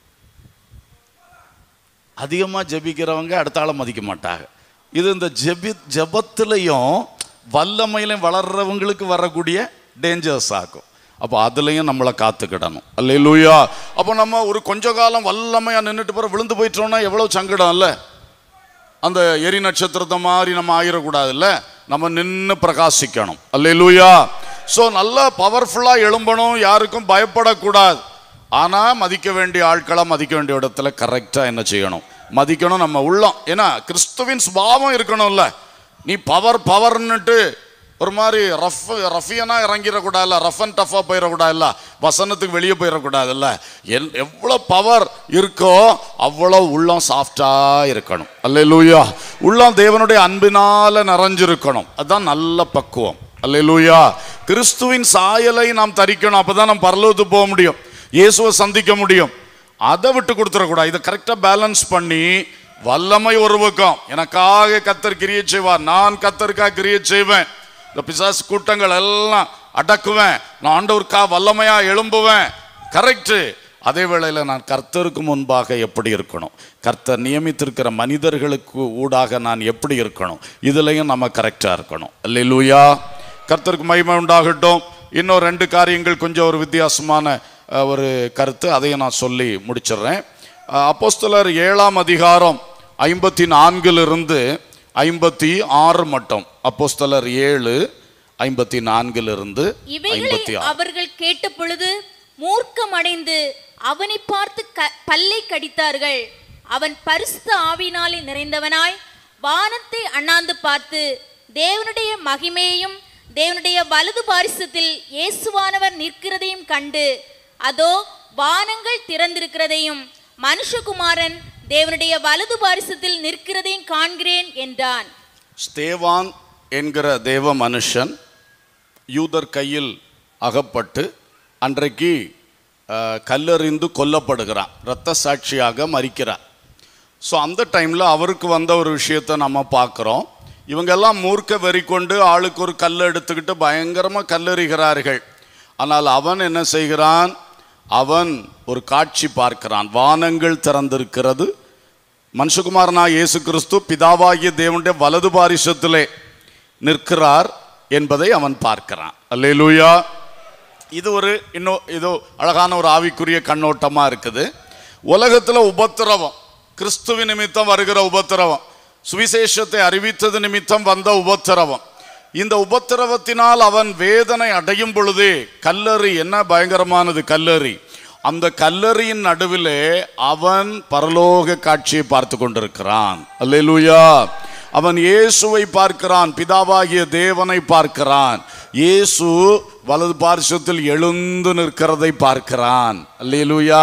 அதிகமாக ஜெபிக்கிறவங்க அடுத்த ஆளை மதிக்க மாட்டாங்க இது இந்த ஜெபி ஜெபத்துலையும் வல்லமையிலையும் வளர்றவங்களுக்கு வரக்கூடிய டேஞ்சர்ஸ் ஆகும் அப்போ அதுலேயும் நம்மளை காத்துக்கிடணும் அல்லேலூயா அப்போ நம்ம ஒரு கொஞ்ச காலம் வல்லமையாக நின்றுட்டு பிறகு விழுந்து போயிட்டோம்னா எவ்வளோ சங்கடம் இல்லை அந்த எரி நட்சத்திரத்தை மாதிரி நம்ம ஆயிடக்கூடாதுல்ல நம்ம நின்று பிரகாசிக்கணும் அல்லேலூயா ஸோ நல்லா பவர்ஃபுல்லாக எழும்பணும் யாருக்கும் பயப்படக்கூடாது ஆனால் மதிக்க வேண்டிய ஆட்களை மதிக்க வேண்டிய இடத்துல கரெக்டாக என்ன செய்யணும் மதிக்கணும் நம்ம உள்ளம் ஏன்னா கிறிஸ்துவின் சுபாவம் இருக்கணும்ல நீ பவர் பவர்னுட்டு ஒரு மாதிரி ரஃப் ரஃபியனாக இறங்கிடக்கூடாதுல்ல ரஃப் அண்ட் டஃபாக போயிடக்கூடாதுல்ல வசனத்துக்கு வெளியே போயிடக்கூடாதுல்ல எல் எவ்வளோ பவர் இருக்கோ அவ்வளோ உள்ளம் சாஃப்டாக இருக்கணும் அல்லேலூயா உள்ளம் தேவனுடைய அன்பினால நிறைஞ்சிருக்கணும் அதுதான் நல்ல பக்குவம் அல்லேலூயா கிறிஸ்துவின் சாயலை நாம் தரிக்கணும் அப்பதான் நாம் பரலோகத்துக்கு போக முடியும் இயேசுவை சந்திக்க முடியும் அதை விட்டு கொடுத்துடக்கூடாது இதை கரெக்டாக பேலன்ஸ் பண்ணி வல்லமை ஒரு பக்கம் எனக்காக கத்தர் கிரியை செய்வார் நான் கத்தருக்காக கிரியை செய்வேன் இந்த பிசாசு கூட்டங்கள் எல்லாம் அடக்குவேன் நான் ஆண்டவருக்கா வல்லமையா எழும்புவேன் கரெக்டு அதே வேளையில் நான் கர்த்தருக்கு முன்பாக எப்படி இருக்கணும் கர்த்தர் நியமித்திருக்கிற மனிதர்களுக்கு ஊடாக நான் எப்படி இருக்கணும் இதுலயும் நம்ம கரெக்டாக இருக்கணும் அல்லேலூயா கர்த்தருக்கு மகிமை உண்டாகட்டும் இன்னும் ரெண்டு காரியங்கள் கொஞ்சம் ஒரு வித்தியாசமான அஹ், ஒரு கருத்து அதையும் நான் சொல்லி முடிச்சிடுறேன் அஹ், அப்போஸ்தலர் ஏழாம் அதிகாரம் ஐம்பத்தி நான்கிலிருந்து ஐம்பத்தி ஆறு மட்டும் அப்போஸ்தலர் ஏழு ஐம்பத்தி நான்கிலிருந்து இவைகளை ஐம்பத்தி ஆறு அவர்கள் கேட்ட பொழுது மூர்க்கமடைந்து அவனை பார்த்து க- பல்லை கடித்தார்கள் அவன் பரிசுத்த ஆவினாலே நிறைந்தவனாய் வானத்தை அண்ணாந்து பார்த்து தேவனுடைய மகிமையையும் தேவனுடைய வலது பாரிசத்தில் இயேசுவானவர் நிற்கிறதையும் கண்டு அதோ வானங்கள் திறந்திருக்கிறதையும் மனுஷகுமாரன் தேவனுடைய வலது பாரிசத்தில் நிற்கிறதையும் காண்கிறேன் என்றான் ஸ்தேவான் என்கிற தேவ மனுஷன் யூதர் கையில் அகப்பட்டு அன்றைக்கு அஹ், கல்லெறிந்து கொல்லப்படுகிறான் இரத்த சாட்சியாக மறிக்கிறார் ஸோ அந்த டைமில் அவருக்கு வந்த ஒரு விஷயத்தை நம்ம பார்க்குறோம் இவங்கெல்லாம் மூர்க்க வெறி கொண்டு ஆளுக்கு ஒரு கல்லை எடுத்துக்கிட்டு பயங்கரமாக கல்லெறிகிறார்கள் ஆனால் அவன் என்ன செய்கிறான் அவன் ஒரு காட்சி பார்க்கிறான் வானங்கள் திறந்திருக்கிறது மனுஷகுமாரனா இயேசு கிறிஸ்து பிதாவாகிய தேவனுடைய வலது பாரிசத்திலே நிற்கிறார் என்பதை அவன் பார்க்கிறான் அல்லேலூயா இது ஒரு இன்னும் இது அழகான ஒரு ஆவிக்குரிய கண்ணோட்டமா இருக்குது உலகத்துல உபத்திரவம் கிறிஸ்துவ நிமித்தம் வருகிற உபத்திரவம் சுவிசேஷத்தை அறிவித்தது நிமித்தம் வந்த உபத்திரவம் இந்த உபத்திரவத்தினால் அவன் வேதனை அடையும் பொழுதே கல்லறி என்ன பயங்கரமானது கல்லறி அந்த கல்லறியின் நடுவிலே அவன் பரலோக காட்சியை பார்த்து கொண்டிருக்கிறான் அல்லேலூயா அவன் இயேசுவை பார்க்கிறான் பிதாவாகிய தேவனை பார்க்கிறான் இயேசு வலது பார்சத்தில் எழுந்து நிற்கிறதை பார்க்கிறான் அல்லேலூயா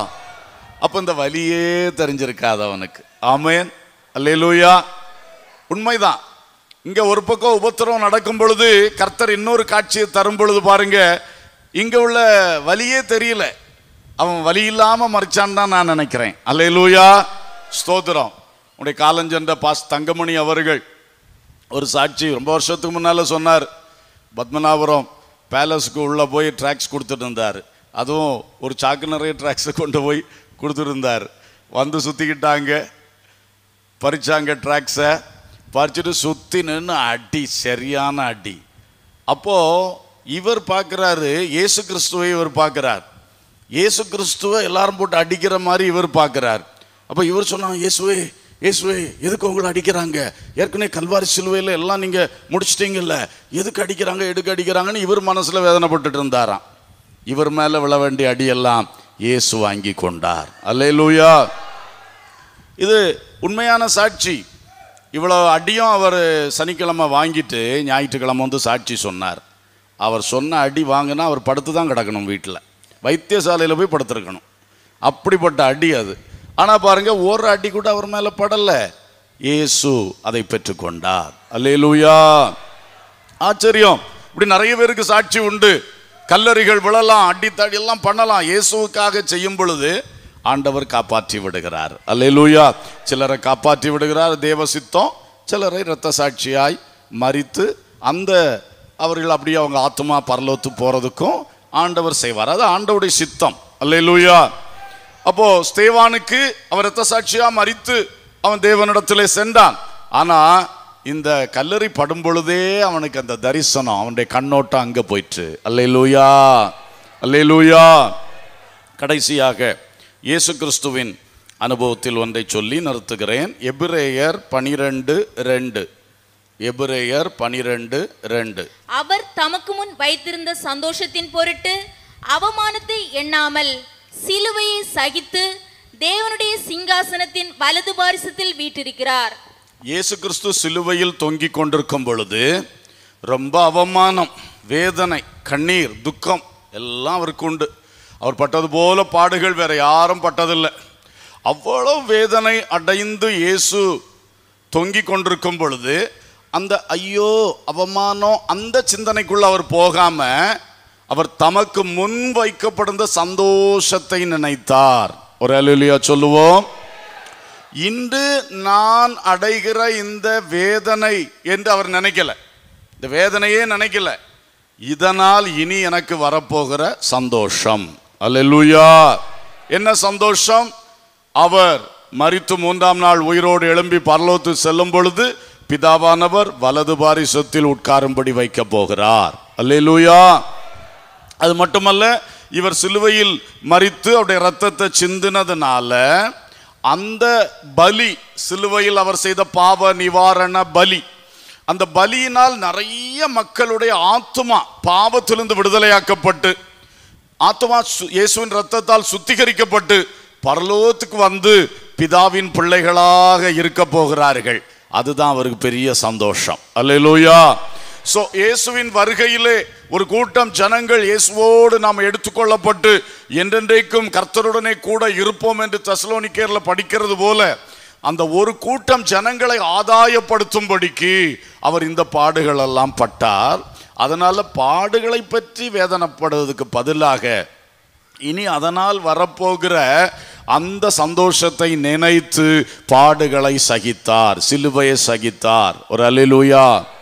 அப்ப இந்த வலியே தெரிஞ்சிருக்காது அவனுக்கு ஆமேன் அல்லேலூயா உண்மைதான் இங்க ஒரு பக்கம் உபத்திரவம் நடக்கும் பொழுது கர்த்தர் இன்னொரு காட்சியை தரும் பொழுது பாருங்க இங்க உள்ள வலியே தெரியல அவன் வலி இல்லாம மறிச்சான் தான் நான் நினைக்கிறேன் அல்லேலூயா ஸ்தோத்திரம் உடைய காலஞ்சென்ற பாஸ் தங்கமணி அவர்கள் ஒரு சாட்சி ரொம்ப வருஷத்துக்கு முன்னால சொன்னார் பத்மநாபுரம் பேலஸ்க்கு உள்ள போய் ட்ராக்ஸ் கொடுத்துட்டு இருந்தார் அதுவும் ஒரு சாக்கு நிறைய ட்ராக்ஸை கொண்டு போய் கொடுத்துருந்தார் வந்து சுற்றிக்கிட்டாங்க பறிச்சாங்க ட்ராக்ஸை பறிச்சுட்டு சுற்றி நின்று அடி சரியான அடி அப்போது இவர் பார்க்குறாரு இயேசு கிறிஸ்துவை இவர் பார்க்குறார் இயேசு கிறிஸ்துவை எல்லாரும் போட்டு அடிக்கிற மாதிரி இவர் பார்க்குறார் அப்போ இவர் சொன்னாங்க இயேசுவே இயேசுவே எதுக்கு உங்களை அடிக்கிறாங்க ஏற்கனவே கல்வாரி சிலுவையில் எல்லாம் நீங்கள் முடிச்சிட்டீங்கல்ல எதுக்கு அடிக்கிறாங்க எதுக்கு அடிக்கிறாங்கன்னு இவர் மனசில் வேதனைப்பட்டுட்டு இருந்தாராம் இவர் மேலே விழ வேண்டிய அடியெல்லாம் இயேசு வாங்கி கொண்டார் அல்லேலூயா இது உண்மையான சாட்சி இவ்வளோ அடியும் அவர் சனிக்கிழமை வாங்கிட்டு ஞாயிற்றுக்கிழமை வந்து சாட்சி சொன்னார் அவர் சொன்ன அடி வாங்கினா அவர் படுத்து தான் கிடக்கணும் வீட்டில் வைத்தியசாலையில் போய் படுத்திருக்கணும் அப்படிப்பட்ட அடி அது ஆனால் பாருங்க ஒரு அடி கூட அவர் மேலே படலை இயேசு அதை பெற்றுக்கொண்டார் அல்லேலூயா ஆச்சரியம் இப்படி நிறைய பேருக்கு சாட்சி உண்டு கல்லறிகள் விழலாம் அடித்தடி எல்லாம் பண்ணலாம் இயேசுவுக்காக செய்யும் பொழுது ஆண்டவர் காப்பாற்றி விடுகிறார் அல்லேலூயா சிலரை காப்பாற்றி விடுகிறார் தேவ சித்தம் சிலரை இரத்த சாட்சியாய் மறித்து அந்த அவர்கள் அப்படியே அவங்க ஆத்மா பரலோத்து போறதுக்கும் ஆண்டவர் செய்வார் அது ஆண்டவருடைய சித்தம் அல்லேலூயா அப்போ ஸ்தேவானுக்கு அவன் இரத்த சாட்சியா மறித்து அவன் தேவனிடத்திலே சென்றான் ஆனா இந்த கல்லறி படும் பொழுதே அவனுக்கு அந்த தரிசனம் அவனுடைய கண்ணோட்டம் அங்க போயிற்று அல்லேலூயா அல்லேலூயா கடைசியாக இயேசு கிறிஸ்துவின் அனுபவத்தில் ஒன்றை சொல்லி நிறுத்துகிறேன் எபிரேயர் பனிரெண்டு ரெண்டு எபிரேயர் பனிரெண்டு ரெண்டு அவர் தமக்கு முன் வைத்திருந்த சந்தோஷத்தின் பொருட்டு அவமானத்தை எண்ணாமல் சிலுவையை சகித்து தேவனுடைய சிங்காசனத்தின் வலது பாரிசத்தில் வீற்றிருக்கிறார் இயேசு கிறிஸ்து சிலுவையில் தொங்கிக் கொண்டிருக்கும் பொழுது ரொம்ப அவமானம் வேதனை கண்ணீர் துக்கம் எல்லாம் அவருக்கு உண்டு அவர் பட்டது போல பாடுகள் வேற யாரும் பட்டதில்லை அவ்வளவு வேதனை அடைந்து இயேசு தொங்கிக் கொண்டிருக்கும் பொழுது அந்த ஐயோ அவமானம் அந்த சிந்தனைக்குள்ள அவர் போகாம அவர் தமக்கு முன் வைக்கப்படுந்த சந்தோஷத்தை நினைத்தார் ஒரு அலுலியா சொல்லுவோம் இன்று நான் அடைகிற இந்த வேதனை என்று அவர் நினைக்கல இந்த வேதனையே நினைக்கல இதனால் இனி எனக்கு வரப்போகிற சந்தோஷம் அல்லேலூயா என்ன சந்தோஷம் அவர் மரித்து மூன்றாம் நாள் உயிரோடு எழும்பி பரலோத்து செல்லும் பொழுது பிதாவானவர் வலது பாரிசத்தில் உட்காரும்படி வைக்க போகிறார் அல்லேலூயா அது மட்டுமல்ல இவர் சிலுவையில் மரித்து அவருடைய ரத்தத்தை சிந்தினதுனால அந்த பலி சிலுவையில் அவர் செய்த பாவ நிவாரண பலி அந்த பலியினால் நிறைய மக்களுடைய ஆத்துமா பாவத்திலிருந்து விடுதலையாக்கப்பட்டு ஆத்துமா சு- இயேசுவின் ரத்தத்தால் சுத்திகரிக்கப்பட்டு பரலோகத்துக்கு வந்து பிதாவின் பிள்ளைகளாக இருக்க போகிறார்கள் அதுதான் அவருக்கு பெரிய சந்தோஷம் அல்லேலூயா சோ இயேசுவின் வருகையிலே ஒரு கூட்டம் ஜனங்கள் இயேசுவோடு நாம் எடுத்துக்கொள்ளப்பட்டு என்றென்றைக்கும் கர்த்தருடனே கூட இருப்போம் என்று தெசலோனிக்கேர்ல படிக்கிறது போல அந்த ஒரு கூட்டம் ஜனங்களை ஆதாயப்படுத்தும்படிக்கு அவர் இந்த பாடுகள் எல்லாம் பட்டார் அதனால பாடுகளை பற்றி வேதனைப்படுவதற்கு பதிலாக இனி அதனால் வரப்போகிற அந்த சந்தோஷத்தை நினைத்து பாடுகளை சகித்தார் சிலுவையை சகித்தார் ஒரு அல்லேலூயா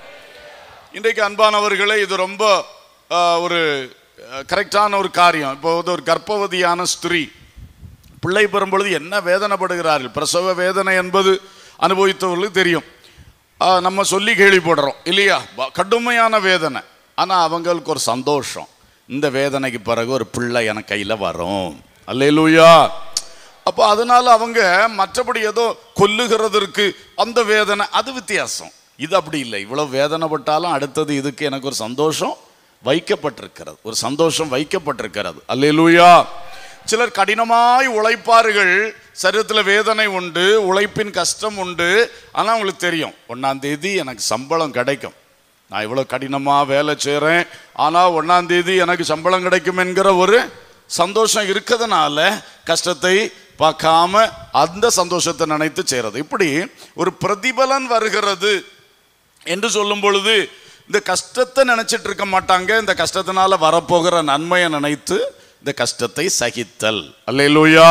இன்றைக்கு அன்பானவர்களே இது ரொம்ப ஆஹ், ஒரு கரெக்டான ஒரு காரியம் இப்போ வந்து ஒரு கர்ப்பவதியான ஸ்திரீ பிள்ளை பெறும் பொழுது என்ன வேதனைப்படுகிறார்கள் பிரசவ வேதனை என்பது அனுபவித்தவர்களுக்கு தெரியும் ஆஹ், நம்ம சொல்லி கேள்விப்படுறோம் இல்லையா ப- கடுமையான வேதனை ஆனால் அவங்களுக்கு ஒரு சந்தோஷம் இந்த வேதனைக்கு பிறகு ஒரு பிள்ளை என கையில் வரும் அல்லேலூயா அப்போ அதனால அவங்க மற்றபடி ஏதோ கொல்லுகிறதற்கு அந்த வேதனை அது வித்தியாசம் இது அப்படி இல்லை இவ்வளவு வேதனைப்பட்டாலும் அடுத்தது இதுக்கு எனக்கு ஒரு சந்தோஷம் வைக்கப்பட்டிருக்கிறது ஒரு சந்தோஷம் வைக்கப்பட்டிருக்கிறது அல்லேலூயா சிலர் கடினமாய் உழைப்பார்கள் சரீரத்தில் வேதனை உண்டு உழைப்பின் கஷ்டம் உண்டு ஆனால் அவங்களுக்கு தெரியும் ஒன்றாம் தேதி எனக்கு சம்பளம் கிடைக்கும் நான் இவ்வளோ கடினமாக வேலை செய்கிறேன் ஆனால் ஒன்றாம் தேதி எனக்கு சம்பளம் கிடைக்கும் என்கிற ஒரு சந்தோஷம் இருக்கிறதுனால கஷ்டத்தை பார்க்காம அந்த சந்தோஷத்தை நினைத்து செய்கிறது இப்படி ஒரு பிரதிபலன் வருகிறது என்று சொல்லும் பொழுது இந்த கஷ்டத்தை நினைச்சிட்டு இருக்க மாட்டாங்க இந்த கஷ்டத்தினால வரப்போகிற நன்மையை நினைத்து இந்த கஷ்டத்தை சகித்தல் அல்லேலூயா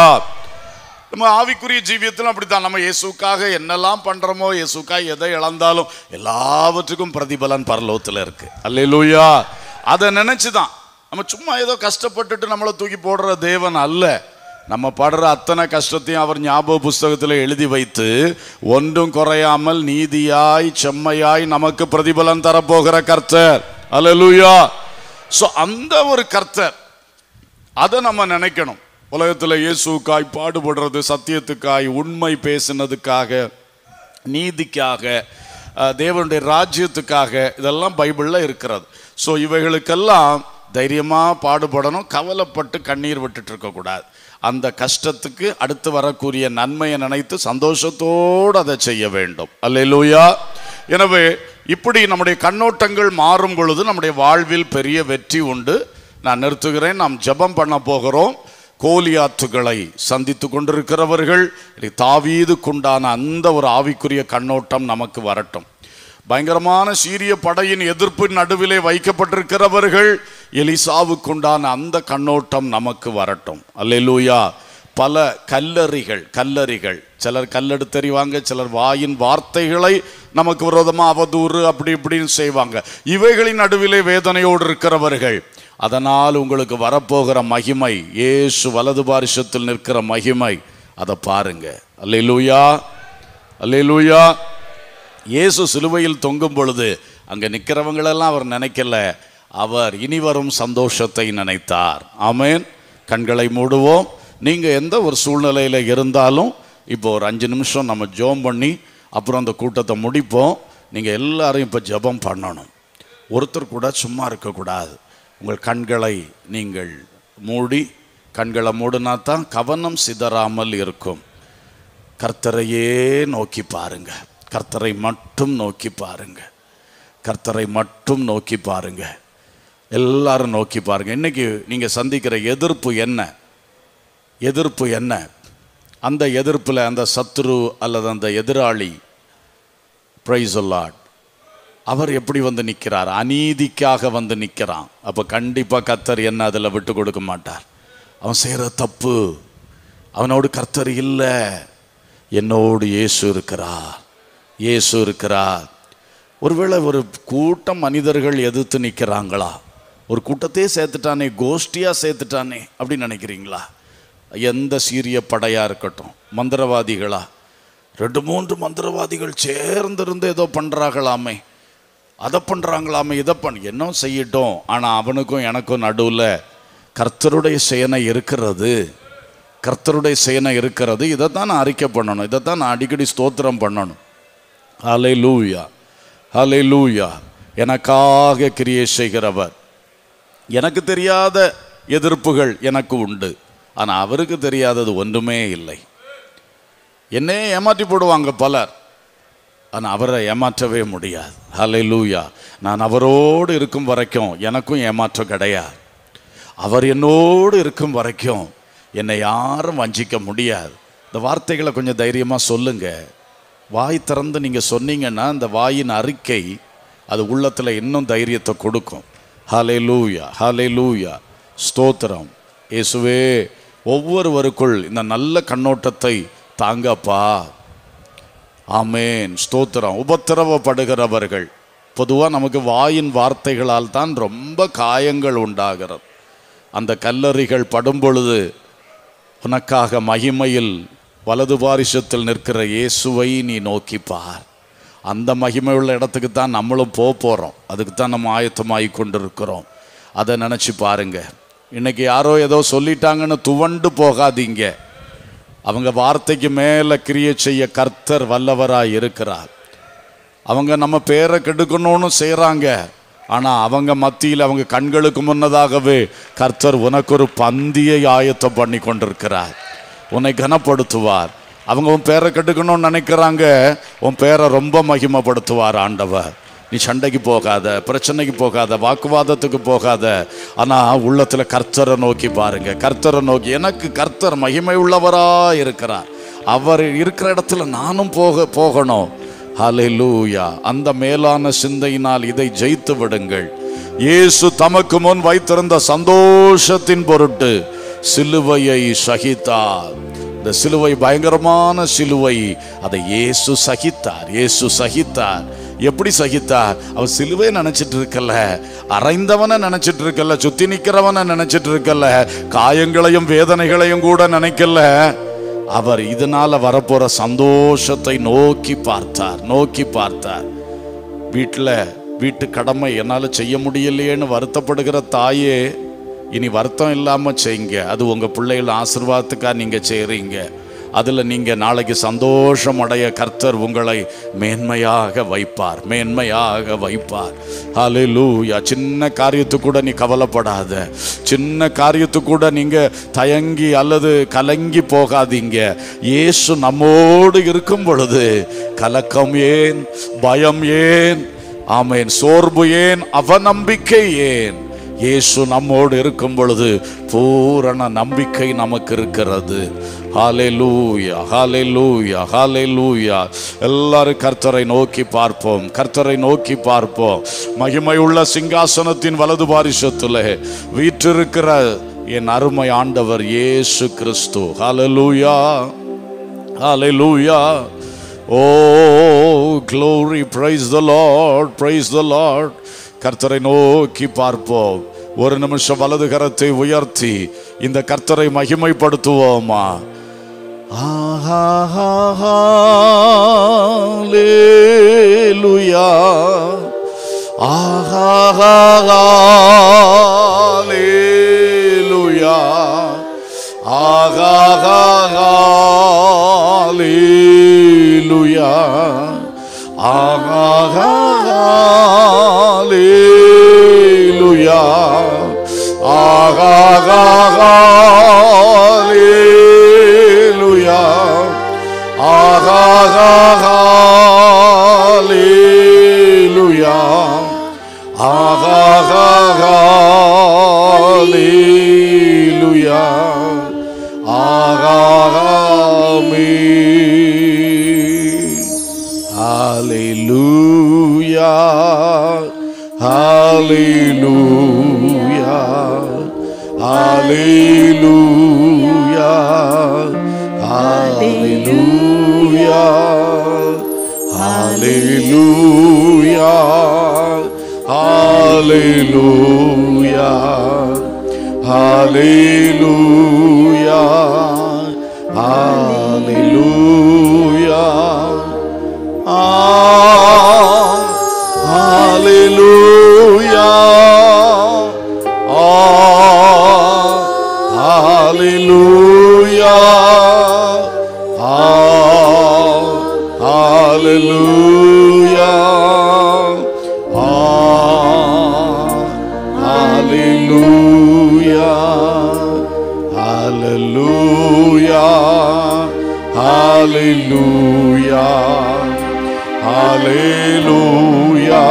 நம்ம ஆவிக்குரிய ஜீவியத்திலும் அப்படித்தான் நம்ம இயேசுக்காக என்னெல்லாம் பண்றோமோ இயேசுக்காக எதை இழந்தாலும் எல்லாவற்றுக்கும் பிரதிபலன் பரலோகத்தில் இருக்கு அல்லேலூயா அதை நினைச்சு தான் நம்ம சும்மா ஏதோ கஷ்டப்பட்டுட்டு நம்மளை தூக்கி போடுற தேவன் அல்ல நம்ம படுற அத்தனை கஷ்டத்தையும் அவர் ஞாபக புஸ்தகத்தில் எழுதி வைத்து ஒன்றும் குறையாமல் நீதியாய் செம்மையாய் நமக்கு பிரதிபலன் தரப்போகிற கர்த்தர் அல்லேலூயா ஸோ அந்த ஒரு கர்த்தர் அதை நம்ம நினைக்கணும் உலகத்தில் இயேசுக்காய் பாடுபடுறது சத்தியத்துக்காய் உண்மை பேசினதுக்காக நீதிக்காக அஹ், தேவனுடைய ராஜ்யத்துக்காக இதெல்லாம் பைபிளில் இருக்கிறது ஸோ இவைகளுக்கெல்லாம் தைரியமாக பாடுபடணும் கவலைப்பட்டு கண்ணீர் விட்டுட்டு இருக்கக்கூடாது அந்த கஷ்டத்துக்கு அடுத்து வரக்கூடிய நன்மையை நினைத்து சந்தோஷத்தோடு அதை செய்ய வேண்டும் அல்லேலூயா எனவே இப்படி நம்முடைய கண்ணோட்டங்கள் மாறும் பொழுது நம்முடைய வாழ்வில் பெரிய வெற்றி உண்டு நான் நிறுத்துகிறேன் நாம் ஜெபம் பண்ண போகிறோம் கோலியாத்துகளை சந்தித்து கொண்டிருக்கிறவர்கள் இனி தாவீதுக்குண்டான அந்த ஒரு ஆவிக்குரிய கண்ணோட்டம் நமக்கு வரட்டும் பயங்கரமான சீரிய படையின் எதிர்ப்பின் நடுவிலே வைக்கப்பட்டிருக்கிறவர்கள் எலிசாவுக்குண்டான அந்த கண்ணோட்டம் நமக்கு வரட்டும் அல்லேலூயா பல கல்லறிகள் கல்லறிகள் சிலர் கல்லெடுத்தறிவாங்க சிலர் வாயின் வார்த்தைகளை நமக்கு விரோதமாக அவதூறு அப்படி இப்படின்னு செய்வாங்க இவைகளின் நடுவிலே வேதனையோடு இருக்கிறவர்கள் அதனால் உங்களுக்கு வரப்போகிற மகிமை இயேசு வலது பாரிசத்தில் நிற்கிற மகிமை அதை பாருங்க அல்லேலூயா அல்லேலூயா இயேசு சிலுவையில் தொங்கும் பொழுது அங்கே நிற்கிறவங்களெல்லாம் அவர் நினைக்கல அவர் இனி வரும் சந்தோஷத்தை நினைத்தார் ஆமென் கண்களை மூடுவோம் நீங்கள் எந்த ஒரு சூழ்நிலையில் இருந்தாலும் இப்போ ஒரு அஞ்சு நிமிஷம் நம்ம ஜெபம் பண்ணி அப்புறம் அந்த கூட்டத்தை முடிப்போம் நீங்கள் எல்லாரும் இப்போ ஜெபம் பண்ணணும் ஒருத்தர் கூட சும்மா இருக்கக்கூடாது உங்கள் கண்களை நீங்கள் மூடி கண்களை மூடினா தான் கவனம் சிதறாமல் இருக்கும் கர்த்தரையே நோக்கி பாருங்க கர்த்தரை மட்டும் நோக்கி பாருங்க கர்த்தரை மட்டும் நோக்கி பாருங்க எல்லாரும் நோக்கி பாருங்க இன்னைக்கு நீங்க சந்திக்கிற எதிர்ப்பு என்ன எதிர்ப்பு என்ன அந்த எதிர்ப்பில் அந்த சத்துரு அல்லது அந்த எதிராளி பிரைஸ் லார்ட் அவர் எப்படி வந்து நிற்கிறார் அநீதிக்காக வந்து நிற்கிறான் அப்போ கண்டிப்பாக கர்த்தர் என்ன அதில் விட்டு கொடுக்க மாட்டார் அவன் செய்கிற தப்பு அவனோடு கர்த்தர் இல்லை என்னோடு இயேசு இருக்கிறார் இயேசு இருக்கிறார் ஒருவேளை ஒரு கூட்டம் மனிதர்கள் எதிர்த்து நிற்கிறாங்களா ஒரு கூட்டத்தையே சேர்த்துட்டானே கோஷ்டியாக சேர்த்துட்டானே அப்படின்னு நினைக்கிறீங்களா எந்த சீரிய படையாக இருக்கட்டும் மந்திரவாதிகளா ரெண்டு மூன்று மந்திரவாதிகள் சேர்ந்திருந்து ஏதோ பண்ணுறாங்களாமே அதை பண்ணுறாங்களாமே இதை பண்ண என்ன செய்யட்டும் ஆனால் அவனுக்கும் எனக்கும் நடுவில் கர்த்தருடைய சேனை இருக்கிறது கர்த்தருடைய சேனை இருக்கிறது இதை தான் நான் அறிக்கை பண்ணணும் இதை தான் நான் அடிக்கடி ஸ்தோத்திரம் பண்ணணும் ஹலை லூயா ஹலை லூயா எனக்காக கிரியை செய்கிறவர் எனக்கு தெரியாத எதிர்ப்புகள் எனக்கு உண்டு ஆனால் அவருக்கு தெரியாதது ஒன்றுமே இல்லை என்னையே ஏமாற்றி போடுவாங்க பலர் ஆனால் அவரை ஏமாற்றவே முடியாது ஹலை லூயா நான் அவரோடு இருக்கும் வரைக்கும் எனக்கும் ஏமாற்றம் கிடையாது அவர் என்னோடு இருக்கும் வரைக்கும் என்னை யாரும் வஞ்சிக்க முடியாது இந்த வார்த்தைகளை கொஞ்சம் தைரியமாக சொல்லுங்க வாய் திறந்து நீங்கள் சொன்னீங்கன்னா அந்த வாயின் அறிக்கை அது உள்ளத்தில் இன்னும் தைரியத்தை கொடுக்கும் ஹலே லூயா ஹலே லூயா ஸ்தோத்திரம் இயேசுவே ஒவ்வொருவருக்குள் இந்த நல்ல கண்ணோட்டத்தை தாங்கப்பா ஆமேன் ஸ்தோத்திரம் உபத்திரவப்படுகிறவர்கள் பொதுவாக நமக்கு வாயின் வார்த்தைகளால் தான் ரொம்ப காயங்கள் உண்டாகிறது அந்த கல்லறிகள் படும் பொழுது உனக்காக மகிமையில் வலது பாரிசத்தில் நிற்கிற இயேசுவை நீ நோக்கி பார் அந்த மகிமை உள்ள இடத்துக்கு தான் நம்மளும் போக போகிறோம் அதுக்கு தான் நம்ம ஆயத்தமாகி கொண்டிருக்கிறோம் அதை நினச்சி பாருங்க இன்னைக்கு யாரோ ஏதோ சொல்லிட்டாங்கன்னு துவண்டு போகாதீங்க அவங்க வார்த்தைக்கு மேலே கிரியை செய்ய கர்த்தர் வல்லவராய் இருக்கிறார் அவங்க நம்ம பேரை கெடுக்கணும்னு செய்கிறாங்க ஆனால் அவங்க மத்தியில் அவங்க கண்களுக்கு முன்னதாகவே கர்த்தர் உனக்கு ஒரு பந்தியை ஆயத்தம் பண்ணி கொண்டிருக்கிறார் உன்னை கனப்படுத்துவார் அவங்க உன் பேரை கெடுக்கணும்னு நினைக்கிறாங்க உன் பேரை ரொம்ப மகிமைப்படுத்துவார் ஆண்டவர் நீ சண்டைக்கு போகாத பிரச்சனைக்கு போகாத வாக்குவாதத்துக்கு போகாத ஆனால் உள்ளத்தில் கர்த்தரை நோக்கி பாருங்க கர்த்தரை நோக்கி எனக்கு கர்த்தர் மகிமை உள்ளவரா இருக்கிறார் அவர் இருக்கிற இடத்துல நானும் போக போகணும் ஹalleluya அந்த மேலான சிந்தையினால் இதை ஜெயித்து விடுங்கள் இயேசு தமக்கு முன் வைத்திருந்த சந்தோஷத்தின் பொருட்டு சிலுவையை சகித்தார் இந்த சிலுவை பயங்கரமான சிலுவை அதை இயேசு சகித்தார் இயேசு சகித்தார் எப்படி சகித்தார் அவர் சிலுவை நினைச்சிட்டு இருக்கல அரைந்தவனை நினைச்சிட்டு இருக்கல சுத்தி நிக்கிறவனை நினைச்சிட்டு இருக்கல காயங்களையும் வேதனைகளையும் கூட நினைக்கல அவர் இதனால வரப்போற சந்தோஷத்தை நோக்கி பார்த்தார் நோக்கி பார்த்தார் வீட்டில் வீட்டு கடமை என்னால் செய்ய முடியலையேன்னு வருத்தப்படுகிற தாயே இனி வருத்தம் இல்லாமல் செய்யுங்க அது உங்கள் பிள்ளைகள் ஆசீர்வாதத்துக்காக நீங்கள் செய்கிறீங்க அதில் நீங்கள் நாளைக்கு சந்தோஷம் அடைய கர்த்தர் உங்களை மேன்மையாக வைப்பார் மேன்மையாக வைப்பார் ஹalleluya சின்ன காரியத்துக்கு கூட நீ கவலைப்படாத சின்ன காரியத்துக்கு கூட நீங்கள் தயங்கி அல்லது கலங்கி போகாதீங்க இயேசு நம்மோடு இருக்கும் பொழுது கலக்கம் ஏன் பயம் ஏன் ஆமேன் சோர்வு ஏன் அவநம்பிக்கை ஏன் இயேசு நம்மோடு இருக்கும் பொழுது பூரண நம்பிக்கை நமக்கு இருக்கிறது ஹalleluya ஹalleluya ஹalleluya எல்லாரும் கர்த்தரை நோக்கி பார்ப்போம் கர்த்தரை நோக்கி பார்ப்போம் மகிமையுள்ள சிங்காசனத்தின் வலது பாரிசத்திலே வீற்றிருக்கிற என் அருமை ஆண்டவர் இயேசு கிறிஸ்து ஹalleluya ஹalleluya Oh, glory, praise the Lord, praise the Lord. கர்த்தரை நோக்கி பார்ப்போம் ஒரு நிமிஷம் வலது கரத்தை உயர்த்தி இந்த கர்த்தரை மகிமைப்படுத்துவோமா ஆஹாலேலுயா ஆஹாலேலுயா ஆகாலேலுயா ஆகாலேலுயா ஆகாலேலுயா ஆகாலேலுயா ஆகாலேலுயா ஆகாமே Hallelujah. Hallelujah. Hallelujah. Hallelujah. Hallelujah. Hallelujah. Hallelujah. Hallelujah. Ah, hallelujah. Ah, hallelujah. Ah, hallelujah. Ah, hallelujah. Hallelujah. Hallelujah. Hallelujah.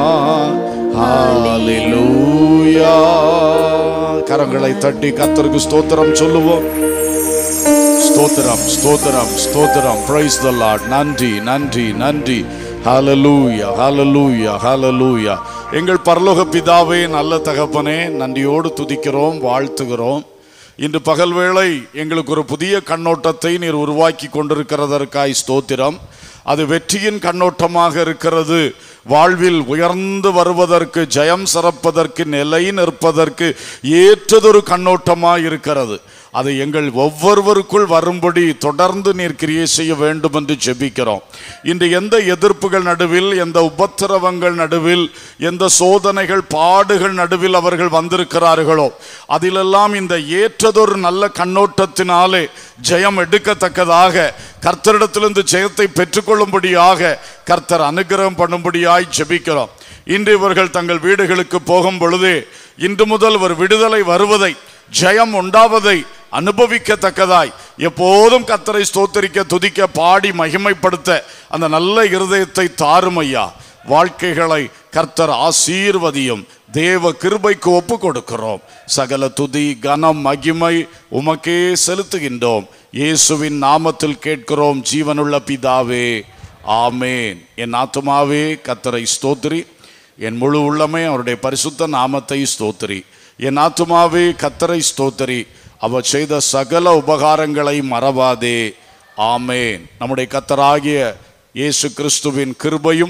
Hallelujah. கரங்களை தட்டி கர்த்தருக்கு ஸ்தோத்திரம் சொல்லுவோம் ஸ்தோத்திரம் ஸ்தோத்திரம் ஸ்தோத்திரம் பிரைஸ் த லார்ட் நன்றி நன்றி நன்றி ஹalleluya ஹalleluya ஹalleluya எங்கள் பரலோக பிதாவே நல்ல தகப்பனே நன்றியோடு துதிக்கிறோம் வாழ்த்துகிறோம் இன்று பகல் வேளை எங்களுக்கு ஒரு புதிய கண்ணோட்டத்தை நீர் உருவாக்கி கொண்டிருக்கிறதற்காய் ஸ்தோத்திரம் அது வெற்றியின் கண்ணோட்டமாக இருக்கிறது வாழ்வில் உயர்ந்து வருவதற்கு ஜெயம் சிறப்பதற்கு நிலை நிற்பதற்கு ஏற்றதொரு கண்ணோட்டமாக இருக்கிறது அது எங்கள் ஒவ்வொருவருக்குள் வரும்படி தொடர்ந்து நீர் கிரியை செய்ய வேண்டும் என்று ஜெபிக்கிறோம் இன்று எந்த எதிர்ப்புகள் நடுவில் எந்த உபத்திரவங்கள் நடுவில் எந்த சோதனைகள் பாடுகள் நடுவில் அவர்கள் வந்திருக்கிறார்களோ அதிலெல்லாம் இந்த ஏற்றதொரு நல்ல கண்ணோட்டத்தினாலே ஜெயம் எடுக்கத்தக்கதாக கர்த்தரிடத்திலிருந்து ஜெயத்தை பெற்றுக்கொள்ளும்படியாக கர்த்தர் அனுகிரகம் பண்ணும்படியாய் ஜெபிக்கிறோம் இன்று இவர்கள் தங்கள் வீடுகளுக்கு போகும் பொழுதே இன்று முதல் ஒரு விடுதலை வருவதை ஜெயம் உண்டாவதை அனுபவிக்கத்தக்கதாய் எப்போதும் கத்தரை ஸ்தோத்தரிக்க துதிக்க பாடி மகிமைப்படுத்த அந்த நல்ல இருதயத்தை தாரும் ஐயா வாழ்க்கைகளை கர்த்தர் ஆசீர்வதியும் தேவ கிருபைக்கு ஒப்பு கொடுக்கிறோம் சகல துதி கனம் மகிமை உமக்கே செலுத்துகின்றோம் இயேசுவின் நாமத்தில் கேட்கிறோம் ஜீவனுள்ள பிதாவே ஆமேன் என் ஆத்துமாவே கத்தரை ஸ்தோத்திரி என் முழு உள்ளமே அவருடைய பரிசுத்த நாமத்தை ஸ்தோத்திரி என் ஆத்துமாவே கத்தரை ஸ்தோத்திரி அவர் செய்த சகல உபகாரங்களை மறவாதே ஆமேன் நம்முடைய கத்தராகிய இயேசு கிறிஸ்துவின் கிருபையும்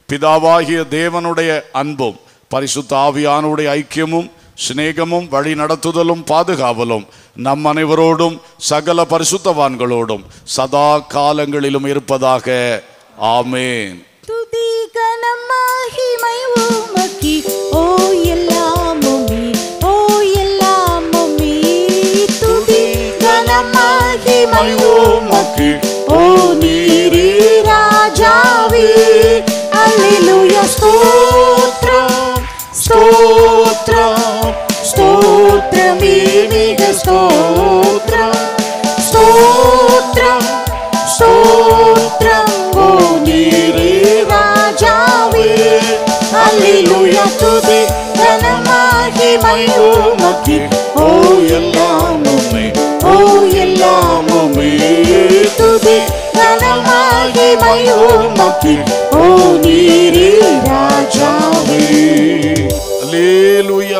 பிதாவாகிய தேவனுடைய அன்பும் பரிசுத்த ஆவியானுடைய ஐக்கியமும் சிநேகமும் வழி நடத்துதலும் பாதுகாவலும் நம் அனைவரோடும் சகல பரிசுத்தவான்களோடும் சதா காலங்களிலும் இருப்பதாக ஆமேன் துதி கனம் மகிமை உமக்கி ஓ எல்லாமுமே ஓ எல்லாமுமே துதி கனம் மகிமை உமக்கி ஓ நீரே ராஜாவே அல்லேலூயா ஸ்தோத்ரம் ஸ்தோத்ரம் ஸ்தோத்ரமே மிக ஸ்தோத்ரம் ஸ்தோத்ரம் ஸ்தோத்ரம் ஓ நீரே ராஜாவே அல்லேலூயா துதி கனமகிமை உமக்கே ஓ எல்லாமுமே ஓ எல்லாமுமே துதி கனமகிமை உமக்கே ஓ நீரே ராஜாவே அல்லேலூயா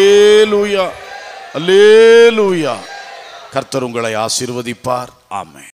அல்லேலூயா அல்லேலூயா கர்த்தர் உங்களை ஆசீர்வதிப்பார் ஆமென்